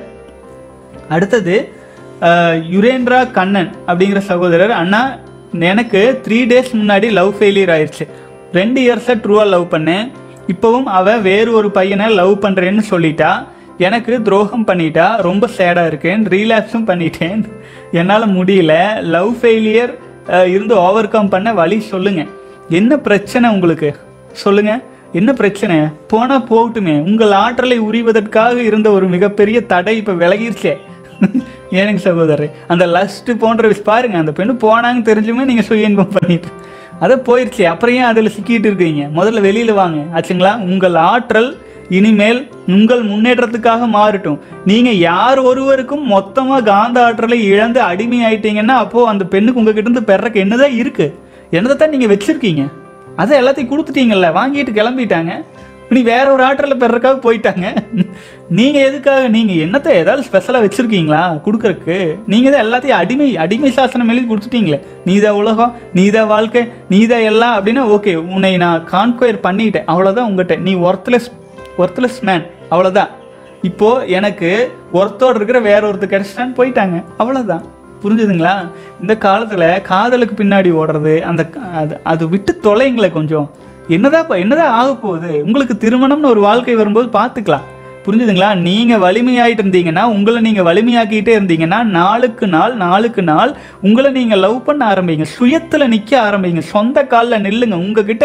அடுத்தது அஹ், யுரேந்திரா கண்ணன் அப்படிங்கிற சகோதரர் அண்ணா எனக்கு த்ரீ டேஸ் முன்னாடி லவ் ஃபெயிலியர் ஆயிடுச்சு ரெண்டு இயர்ஸாக ட்ரூவாக லவ் பண்ணேன் இப்போவும் அவ வேறு ஒரு பையனை லவ் பண்ணுறேன்னு சொல்லிட்டா எனக்கு துரோகம் பண்ணிட்டா ரொம்ப சேடாக இருக்கேன் ரீலாக்ஸும் பண்ணிட்டேன் என்னால் முடியல லவ் ஃபெயிலியர் இருந்து ஓவர் கம் பண்ண வழி சொல்லுங்க என்ன பிரச்சனை உங்களுக்கு சொல்லுங்க என்ன பிரச்சனை போனா போகட்டுமே உங்கள் ஆற்றலை உரிவதற்காக இருந்த ஒரு மிகப்பெரிய தடை இப்ப விலகிருச்சே ஏனுங்க சகோதரர் அந்த லஸ்ட் போன்ற விஷ் பாருங்க அந்த பெண்ணு போனாங்க தெரிஞ்சுமே நீங்க சுய இன்பம் பண்ணிட்டு அதை போயிருச்சு அப்புறம் ஏன் அதில் சிக்கிட்டு இருக்கீங்க முதல்ல வெளியில வாங்க ஆச்சுங்களா உங்கள் ஆற்றல் இனிமேல் உங்கள் முன்னேற்றத்துக்காக மாறட்டும் நீங்க யார் ஒருவருக்கும் மொத்தமா காந்த ஆற்றலை இழந்து அடிமை ஆயிட்டீங்கன்னா அப்போ அந்த பெண்ணுக்கு உங்ககிட்ட இருந்து பெறக்கு என்னதான் இருக்கு என்னதான் நீங்க வச்சிருக்கீங்க அதை எல்லாத்தையும் கொடுத்துட்டீங்கல்ல வாங்கிட்டு கிளம்பிட்டாங்க நீ வேற ஒரு ஆற்றலில் பெறக்காக போயிட்டாங்க நீங்க எதுக்காக நீங்க என்னத்தை ஏதாவது ஸ்பெஷலாக வச்சிருக்கீங்களா கொடுக்கறக்கு நீங்க தான் எல்லாத்தையும் அடிமை அடிமை சாசனம் எழுதி கொடுத்துட்டீங்களே நீதான் உலகம் நீதான் வாழ்க்கை நீதான் எல்லாம் அப்படின்னா ஓகே உன்னை நான் கான்கொயர் பண்ணிட்டேன் அவ்வளோதான் உங்ககிட்ட நீ ஒர்த்லெஸ் ஒர்த்லெஸ் மேன் அவ்வளோதான் இப்போ எனக்கு ஒருத்தோடு இருக்கிற வேற ஒருத்தர் கிடைச்சிட்டான்னு போயிட்டாங்க அவ்வளோதான் புரிஞ்சுதுங்களா இந்த காலத்தில் காதலுக்கு பின்னாடி ஓடுறது அந்த க- அது அது விட்டு தொலைங்களே கொஞ்சம் என்னதான் இப்ப- என்னதான் ஆக போகுது உங்களுக்கு திருமணம்னு ஒரு வாழ்க்கை வரும்போது பார்த்துக்கலாம் புரிஞ்சுதுங்களா நீங்க வலிமையாயிட்டு இருந்தீங்கன்னா உங்களை நீங்க வலிமையாக்கிட்டே இருந்தீங்கன்னா நாளுக்கு நாள் நாளுக்கு நாள் உங்களை நீங்க லவ் பண்ண ஆரம்பிங்க சுயத்துல நிக்க ஆரம்பிங்க சொந்த காலில் நில்லுங்க உங்ககிட்ட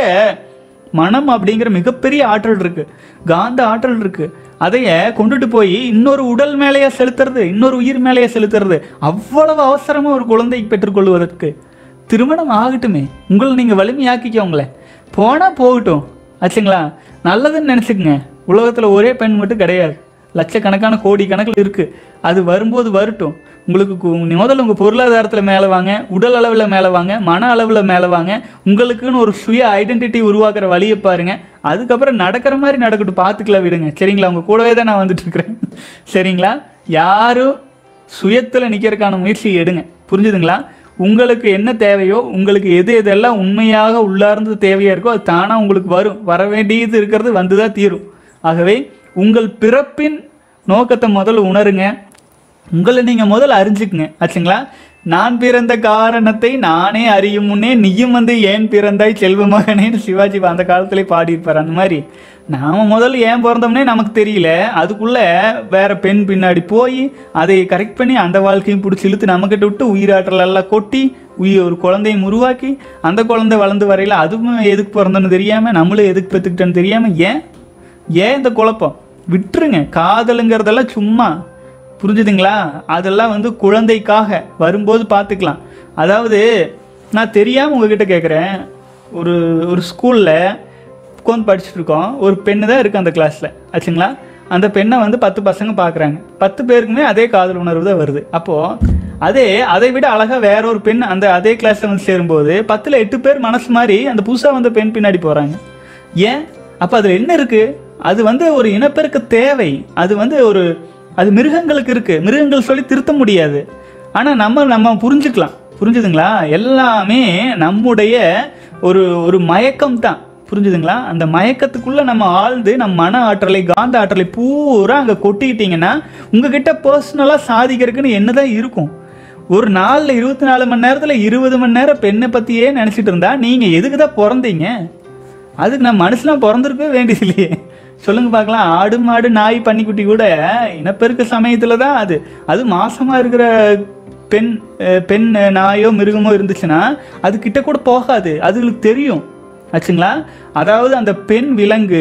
மனம் அப்படிங்கிற மிகப்பெரிய ஆற்றல் இருக்கு காந்த ஆற்றல் இருக்கு அதைய கொண்டுட்டு போய் இன்னொரு உடல் மேலேயே செலுத்துறது இன்னொரு உயிர் மேலேயே செலுத்துறது அவ்வளவு அவசரமா ஒரு குழந்தை பெற்றுக்கொள்வதற்கு திருமணம் ஆகட்டுமே உங்களை நீங்க வலிமையாக்கிக்கோங்களேன் போனா போகட்டும் ஆச்சுங்களா நல்லதுன்னு நினைச்சுக்கங்க உலகத்துல ஒரே பெண் மட்டும் கிடையாது லட்சக்கணக்கான கோடி கணக்கில் இருக்கு அது வரும்போது வரட்டும் உங்களுக்கு கு- முதல்ல உங்கள் பொருளாதாரத்தில் மேலே வாங்க உடல் அளவில் மேலே வாங்க மன அளவில் மேலே வாங்க உங்களுக்குன்னு ஒரு சுய ஐடென்டிட்டி உருவாக்குற வழியை பாருங்க அதுக்கப்புறம் நடக்கிற மாதிரி நடக்கட்டும் பார்த்துக்கலாம் விடுங்க சரிங்களா உங்கள் கூடவே தான் நான் வந்துட்டு இருக்கிறேன் சரிங்களா யாரும் சுயத்தில் நிற்கிறதுக்கான முயற்சி எடுங்க புரிஞ்சுதுங்களா உங்களுக்கு என்ன தேவையோ உங்களுக்கு எது எதெல்லாம் உண்மையாக உள்ளார்ந்து தேவையா இருக்கோ அது தானாக உங்களுக்கு வரும் வர வேண்டியது இருக்கிறது வந்து தான் தீரும் ஆகவே உங்கள் பிறப்பின் நோக்கத்தை முதல்ல உணருங்க உங்களை நீங்கள் முதல்ல அறிஞ்சுக்குங்க ஆச்சுங்களா நான் பிறந்த காரணத்தை நானே அறியும் முன்னே நீயும் வந்து ஏன் பிறந்தாய் செல்வ மகனேன்னு சிவாஜி அந்த காலத்திலே பாடியிருப்பார் அந்த மாதிரி நாம முதல்ல ஏன் பிறந்தோம்னே நமக்கு தெரியல அதுக்குள்ள வேற பெண் பின்னாடி போய் அதை கரெக்ட் பண்ணி அந்த வாழ்க்கையும் பிடிச்சி இழுத்து நம்மக்கிட்ட விட்டு உயிராற்றல் எல்லாம் கொட்டி உயிர் ஒரு குழந்தையும் உருவாக்கி அந்த குழந்தை வளர்ந்து வரையில அதுவும் எதுக்கு பிறந்தோன்னு தெரியாம நம்மளும் எதுக்கு பெற்றுக்கிட்டோன்னு தெரியாம ஏன் ஏன் இந்த குழப்பம் விட்டுருங்க காதலுங்கிறதெல்லாம் சும்மா புரிஞ்சுதுங்களா அதெல்லாம் வந்து குழந்தைக்காக வரும்போது பார்த்துக்கலாம் அதாவது நான் தெரியாமல் உங்ககிட்ட கேட்குறேன் ஒரு ஒரு ஸ்கூலில் உட்காந்து படிச்சுட்டு இருக்கோம் ஒரு பெண்ணு தான் இருக்குது அந்த கிளாஸில் ஆச்சுங்களா அந்த பெண்ணை வந்து பத்து பசங்க பார்க்குறாங்க பத்து பேருக்குமே அதே காதல் உணர்வு தான் வருது அப்போது அதே அதை விட அழகாக வேற ஒரு பெண் அந்த அதே கிளாஸில் வந்து சேரும்போது பத்தில் எட்டு பேர் மனசு மாதிரி அந்த புதுசாக வந்த பெண் பின்னாடி போகிறாங்க ஏன் அப்போ அதில் என்ன இருக்குது அது வந்து ஒரு இனப்பெருக்க தேவை அது வந்து ஒரு அது மிருகங்களுக்கு இருக்குது மிருகங்கள் சொல்லி திருத்த முடியாது ஆனால் நம்ம நம்ம புரிஞ்சுக்கலாம் புரிஞ்சுதுங்களா எல்லாமே நம்முடைய ஒரு ஒரு மயக்கம் தான் புரிஞ்சுதுங்களா அந்த மயக்கத்துக்குள்ள நம்ம ஆழ்ந்து நம்ம மன ஆற்றலை காந்த ஆற்றலை பூரா அங்கே கொட்டிக்கிட்டீங்கன்னா உங்ககிட்ட பர்சனலாக சாதிக்கிறதுக்குன்னு என்னதான் இருக்கும் ஒரு நாளில் இருபத்தி நாலு மணி நேரத்தில் இருபது மணி நேரம் பெண்ணை பற்றியே நினச்சிட்டு இருந்தா நீங்கள் எதுக்கு தான் பிறந்தீங்க அதுக்கு நான் மனுஷனாக பிறந்திருக்கவே வேண்டியது இல்லையே சொல்லுங்க பார்க்கலாம் ஆடு மாடு நாய் பன்னிக்குட்டி கூட இனப்பெருக்க சமயத்தில் தான் அது அது மாசமாக இருக்கிற பெண் அஹ், பெண் நாயோ மிருகமோ இருந்துச்சுன்னா அது கிட்ட கூட போகாது அதுகளுக்கு தெரியும் ஆச்சுங்களா அதாவது அந்த பெண் விலங்கு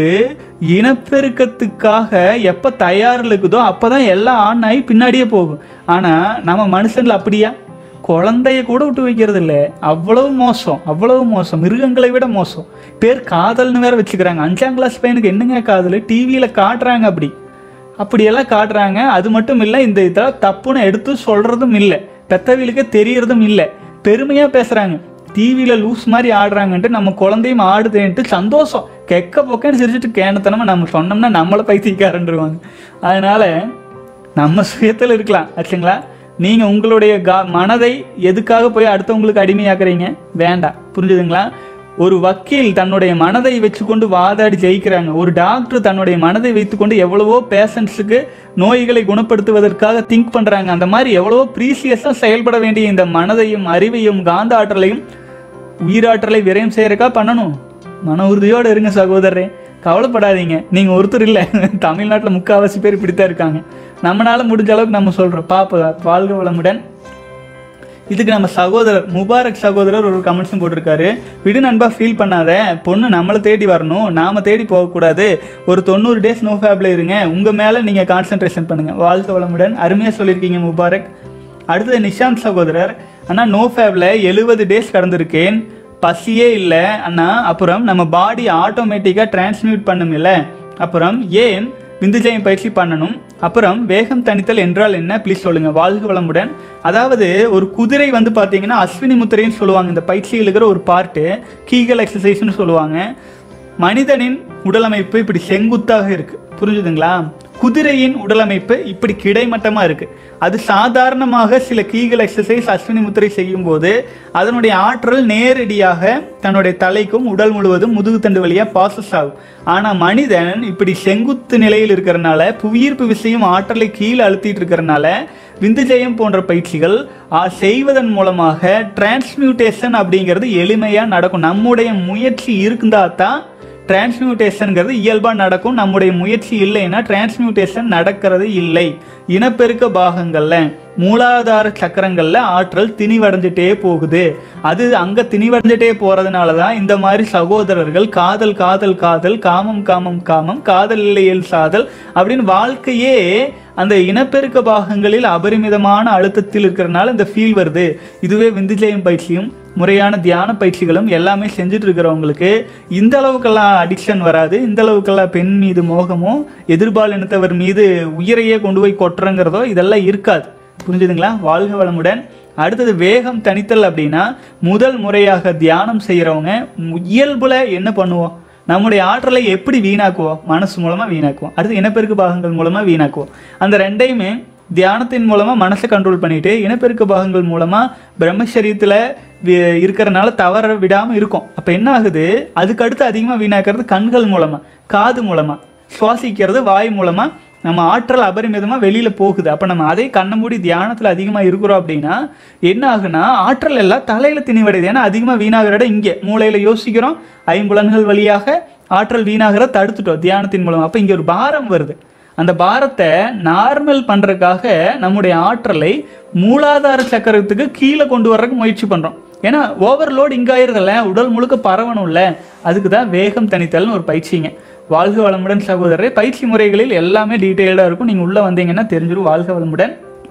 இனப்பெருக்கத்துக்காக எப்போ தயாரில் இருக்குதோ அப்போ தான் எல்லா ஆண் நாய் பின்னாடியே போகும் ஆனால் நம்ம மனுஷன்ல அப்படியா குழந்தைய கூட விட்டு வைக்கிறது இல்லை அவ்வளவு மோசம் அவ்வளவு மோசம் மிருகங்களை விட மோசம் பேர் காதல்னு வேற வச்சுக்கிறாங்க அஞ்சாம் கிளாஸ் பையனுக்கு என்னங்க காதல் டிவியில் காட்டுறாங்க அப்படி அப்படியெல்லாம் காட்டுறாங்க அது மட்டும் இல்லை இந்த இதெல்லாம் தப்புன்னு எடுத்து சொல்றதும் இல்லை பெத்தவீலுக்கே தெரியறதும் இல்லை பெருமையாக பேசுறாங்க டிவியில் லூஸ் மாதிரி ஆடுறாங்கன்ட்டு நம்ம குழந்தையும் ஆடுதேன்ட்டு சந்தோஷம் கெக்க பொக்கன்னு சிரிச்சிட்டு கேனத்தனமா நம்ம சொன்னோம்னா நம்மளை பைத்தியக்காரன்றுவாங்க அதனால நம்ம சுயத்தில் இருக்கலாம் ஆச்சுங்களா நீங்கள் உங்களுடைய கா மனதை எதுக்காக போய் அடுத்தவங்களுக்கு அடிமையாக்குறீங்க வேண்டாம் புரிஞ்சுதுங்களா ஒரு வக்கீல் தன்னுடைய மனதை வச்சுக்கொண்டு வாதாடி ஜெயிக்கிறாங்க ஒரு டாக்டர் தன்னுடைய மனதை வைத்துக்கொண்டு எவ்வளவோ பேஷண்ட்ஸுக்கு நோய்களை குணப்படுத்துவதற்காக திங்க் பண்ணுறாங்க அந்த மாதிரி எவ்வளவோ ப்ரீசியஸாக செயல்பட வேண்டிய இந்த மனதையும் அறிவையும் காந்த ஆற்றலையும் உயிராற்றலை விரயம் செய்யறக்கா பண்ணணும் மன உறுதியோடு இருங்க சகோதரரே கவலைப்படாதீங்க நீங்கள் ஒருத்தர் இல்லை தமிழ்நாட்டில் முக்கால்வாசி பேர் இப்படித்தான் இருக்காங்க நம்மளால முடிஞ்ச அளவுக்கு நம்ம சொல்கிறோம் பாப்பா வாழ்க வளமுடன் இதுக்கு நம்ம சகோதரர் முபாரக் சகோதரர் ஒரு கமெண்ட்ஸும் போட்டிருக்காரு விடு நண்பா ஃபீல் பண்ணாத பொண்ணு நம்மளை தேடி வரணும் நாம தேடி போகக்கூடாது ஒரு தொண்ணூறு டேஸ் நோ ஃபேப்ல இருங்க உங்க மேல நீங்க கான்சென்ட்ரேஷன் பண்ணுங்க வாழ்க வளமுடன் அருமையா சொல்லியிருக்கீங்க முபாரக் அடுத்தது நிஷாந்த் சகோதரர் அண்ணா நோ ஃபேப்ல எழுபது டேஸ் கடந்திருக்கேன் பசியே இல்லை அண்ணா அப்புறம் நம்ம பாடி ஆட்டோமேட்டிக்காக டிரான்ஸ்மியூட் பண்ணுமில்ல அப்புறம் ஏன் விந்துஜயம் பயிற்சி பண்ணணும் அப்புறம் வேகம் தணித்தல் என்றால் என்ன ப்ளீஸ் சொல்லுங்க வாழ்க வளமுடன் அதாவது ஒரு குதிரை வந்து பார்த்தீங்கன்னா அஸ்வினி முத்திரைன்னு சொல்லுவாங்க இந்த பயிற்சியில் இருக்கிற ஒரு பார்ட்டு கீகல் எக்ஸசைஸ்னு சொல்லுவாங்க மனிதனின் உடலமைப்பு இப்படி செங்குத்தாக இருக்கு புரிஞ்சுதுங்களா குதிரையின் உடலமைப்பு இப்படி கிடைமட்டமா இருக்கு அது சாதாரணமாக சில கீகல் எக்ஸசைஸ் அஸ்வினி முத்திரை செய்யும் போது அதனுடைய ஆற்றல் நேரடியாக தன்னுடைய தலைக்கும் உடல் முழுவதும் முதுகுத்தண்டு வழியா பாசஸ் ஆகும் ஆனா மனிதன் இப்படி செங்குத்து நிலையில் இருக்கிறனால புவியீர்ப்பு விசையும் ஆற்றலை கீழே அழுத்திட்டு இருக்கிறனால விந்துஜயம் போன்ற பயிற்சிகள் ஆ, செய்வதன் மூலமாக டிரான்ஸ்மியூட்டேஷன் அப்படிங்கிறது எளிமையா நடக்கும் நம்முடைய முயற்சி இருந்தா தான் டிரான்ஸ்மியூட்டேஷனுங்கிறது இயல்பாக நடக்கும் நம்முடைய முயற்சி இல்லைன்னா டிரான்ஸ்மியூட்டேஷன் நடக்கிறது இல்லை இனப்பெருக்க பாகங்களில் மூலாதார சக்கரங்களில் ஆற்றல் திணிவடைஞ்சிட்டே போகுது அது அங்கே திணிவடைஞ்சிட்டே போகிறதுனால தான் இந்த மாதிரி சகோதரர்கள் காதல் காதல் காதல் காமம் காமம் காமம் காதல் இல்லையல் சாதல் அப்படின்னு வாழ்க்கையே அந்த இனப்பெருக்க பாகங்களில் அபரிமிதமான அழுத்தத்தில் இருக்கிறனால இந்த ஃபீல் வருது இதுவே விந்துஜயம் பயிற்சியும் முறையான தியான பயிற்சிகளும் எல்லாமே செஞ்சுட்டு இருக்கிறவங்களுக்கு இந்த அளவுக்கெல்லாம் அடிக்ஷன் வராது இந்த அளவுக்கெல்லாம் பெண் மீது மோகமோ எதிர்பால் இனத்தவர் மீது உயிரையே கொண்டு போய் கொட்டுறங்கிறதோ இதெல்லாம் இருக்காது புரிஞ்சுதுங்களா வாழ்க வளமுடன் அடுத்தது வேகம் தணித்தல் அப்படின்னா முதல் முறையாக தியானம் செய்கிறவங்க இயல்புல என்ன பண்ணுவோம் நம்முடைய ஆற்றலை எப்படி வீணாக்குவோம் மனசு மூலமாக வீணாக்குவோம் அடுத்து இனப்பெருக்க பாகங்கள் மூலமாக வீணாக்குவோம் அந்த ரெண்டையுமே தியானத்தின் மூலமாக மனசை கண்ட்ரோல் பண்ணிட்டு இனப்பெருக்க பாகங்கள் மூலமாக பிரம்மச்சரியத்தில் இருக்கிறனால தவற விடாமல் இருக்கும் அப்போ என்ன ஆகுது அதுக்கு அடுத்து அதிகமாக வீணாக்கிறது கண்கள் மூலமாக காது மூலமாக சுவாசிக்கிறது வாய் மூலமாக நம்ம ஆற்றல் அபரிமிதமாக வெளியில் போகுது அப்போ நம்ம அதே கண்ணை மூடி தியானத்தில் அதிகமாக இருக்கிறோம் அப்படின்னா என்ன ஆகுனா ஆற்றல் எல்லாம் தலையில் திணிவடையுது ஏன்னா அதிகமாக வீணாகிற இடம் இங்கே மூளையில் யோசிக்கிறோம் ஐம்புலன்கள் வழியாக ஆற்றல் வீணாகிற தடுத்துட்டோம் தியானத்தின் மூலம் அப்போ இங்கே ஒரு பாரம் வருது அந்த பாரத்தை நார்மல் பண்ணுறதுக்காக நம்முடைய ஆற்றலை மூலாதார சக்கரத்துக்கு கீழே கொண்டு வர்றதுக்கு முயற்சி பண்ணுறோம் ஏன்னா ஓவர்லோட் இங்கே ஆயிருதில்ல உடல் முழுக்க பரவணும்ல அதுக்கு தான் வேகம் தணித்தல்னு ஒரு பயிற்சிங்க வாழ்க வளமுடன் சகோதரரை பயிற்சி முறைகளில் எல்லாமே டீட்டெயில்டாக இருக்கும் நீங்கள் உள்ளே வந்தீங்கன்னா தெரிஞ்சிடும் வாழ்க வளமுடன்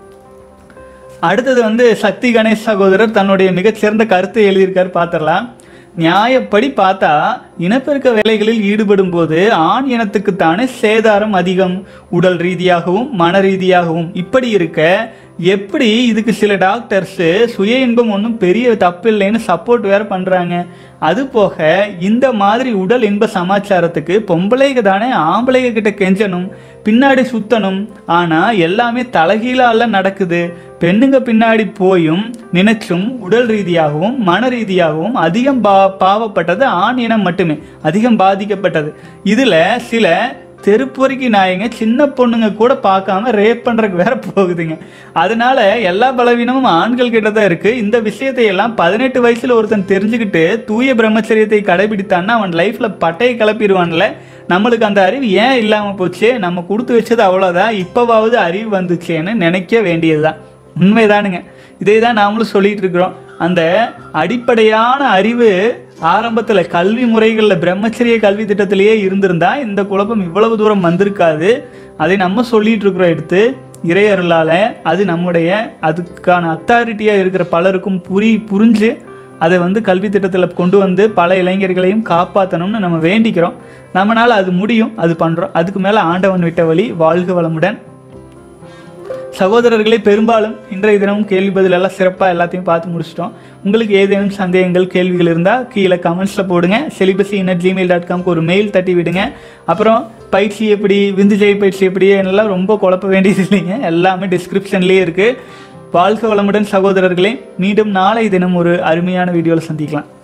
அடுத்தது வந்து சக்தி கணேஷ் சகோதரர் தன்னுடைய மிகச்சிறந்த கருத்தை எழுதியிருக்காரு பார்த்துடலாம் நியாயப்படி பார்த்தா இனப்பெருக்க வேலைகளில் ஈடுபடும் போது ஆண் இனத்துக்குத்தானே சேதாரம் அதிகம் உடல் ரீதியாகவும் மன ரீதியாகவும் இப்படி இருக்க எப்படி இதுக்கு சில டாக்டர்ஸு சுய இன்பம் ஒன்றும் பெரிய தப்பு இல்லைன்னு சப்போர்ட் வேற பண்ணுறாங்க அது போக இந்த மாதிரி உடல் இன்ப சமாச்சாரத்துக்கு பொம்பளைங்க தானே ஆம்பளைங்க கிட்ட கெஞ்சணும் பின்னாடி சுத்தணும் ஆனால் எல்லாமே தலைகீழால நடக்குது பெண்ணுங்க பின்னாடி போயும் நினைச்சும் உடல் ரீதியாகவும் மன ரீதியாகவும் அதிகம் பா பாவப்பட்டது ஆண் இனம் மட்டுமே அதிகம் பாதிக்கப்பட்டது இதில் சில தெருப்பொறுக்கி நாயங்க சின்ன பொண்ணுங்க கூட பார்க்காம ரேப் பண்றதுக்கு வேற போகுதுங்க அதனால எல்லா பலவீனமும் ஆண்கள் கிட்ட தான் இருக்கு இந்த விஷயத்தை எல்லாம் பதினெட்டு வயசுல ஒருத்தன் தெரிஞ்சுக்கிட்டு தூய பிரம்மச்சரியத்தை கடைபிடித்தான்னா அவன் லைஃப்ல பட்டையை கிளப்பிடுவான்ல நம்மளுக்கு அந்த அறிவு ஏன் இல்லாம போச்சு நம்ம கொடுத்து வச்சது அவ்வளவுதான் இப்பவாவது அறிவு வந்துச்சேன்னு நினைக்க வேண்டியதுதான் உண்மைதானுங்க இதே தான் நாமளும் சொல்லிட்டு இருக்கிறோம் அந்த அடிப்படையான அறிவு ஆரம்பத்தில் கல்வி முறைகளில் பிரம்மச்சரிய கல்வி திட்டத்திலேயே இருந்திருந்தா இந்த குழப்பம் இவ்வளவு தூரம் வந்திருக்காது அதை நம்ம சொல்லிட்டு இருக்கிறோம் எடுத்து இறையருளால அது நம்முடைய அதுக்கான அத்தாரிட்டியாக இருக்கிற பலருக்கும் புரி புரிஞ்சு அதை வந்து கல்வி திட்டத்தில் கொண்டு வந்து பல இளைஞர்களையும் காப்பாற்றணும்னு நம்ம வேண்டிக்கிறோம் நம்மளால் அது முடியும் அது பண்ணுறோம் அதுக்கு மேலே ஆண்டவன் விட்ட வழி வாழ்க வளமுடன் சகோதரர்களே பெரும்பாலும் இன்றைய தினமும் கேள்வி பதில் எல்லாம் சிறப்பாக எல்லாத்தையும் பார்த்து முடிச்சிட்டோம் உங்களுக்கு ஏதேனும் சந்தேகங்கள் கேள்விகள் இருந்தால் கீழே கமெண்ட்ஸில் போடுங்க செலிபஸி இன்னட் ஜிமெயில் டாட் காம்க்கு ஒரு மெயில் தட்டி விடுங்க அப்புறம் பயிற்சி எப்படி விந்துஜெய் பயிற்சி எப்படி என்னெல்லாம் ரொம்ப குழப்ப வேண்டியது இல்லைங்க எல்லாமே டிஸ்கிரிப்ஷன்லேயே இருக்குது வாழ்க வளமுடன் சகோதரர்களே மீண்டும் நாளை தினம் ஒரு அருமையான வீடியோவில் சந்திக்கலாம்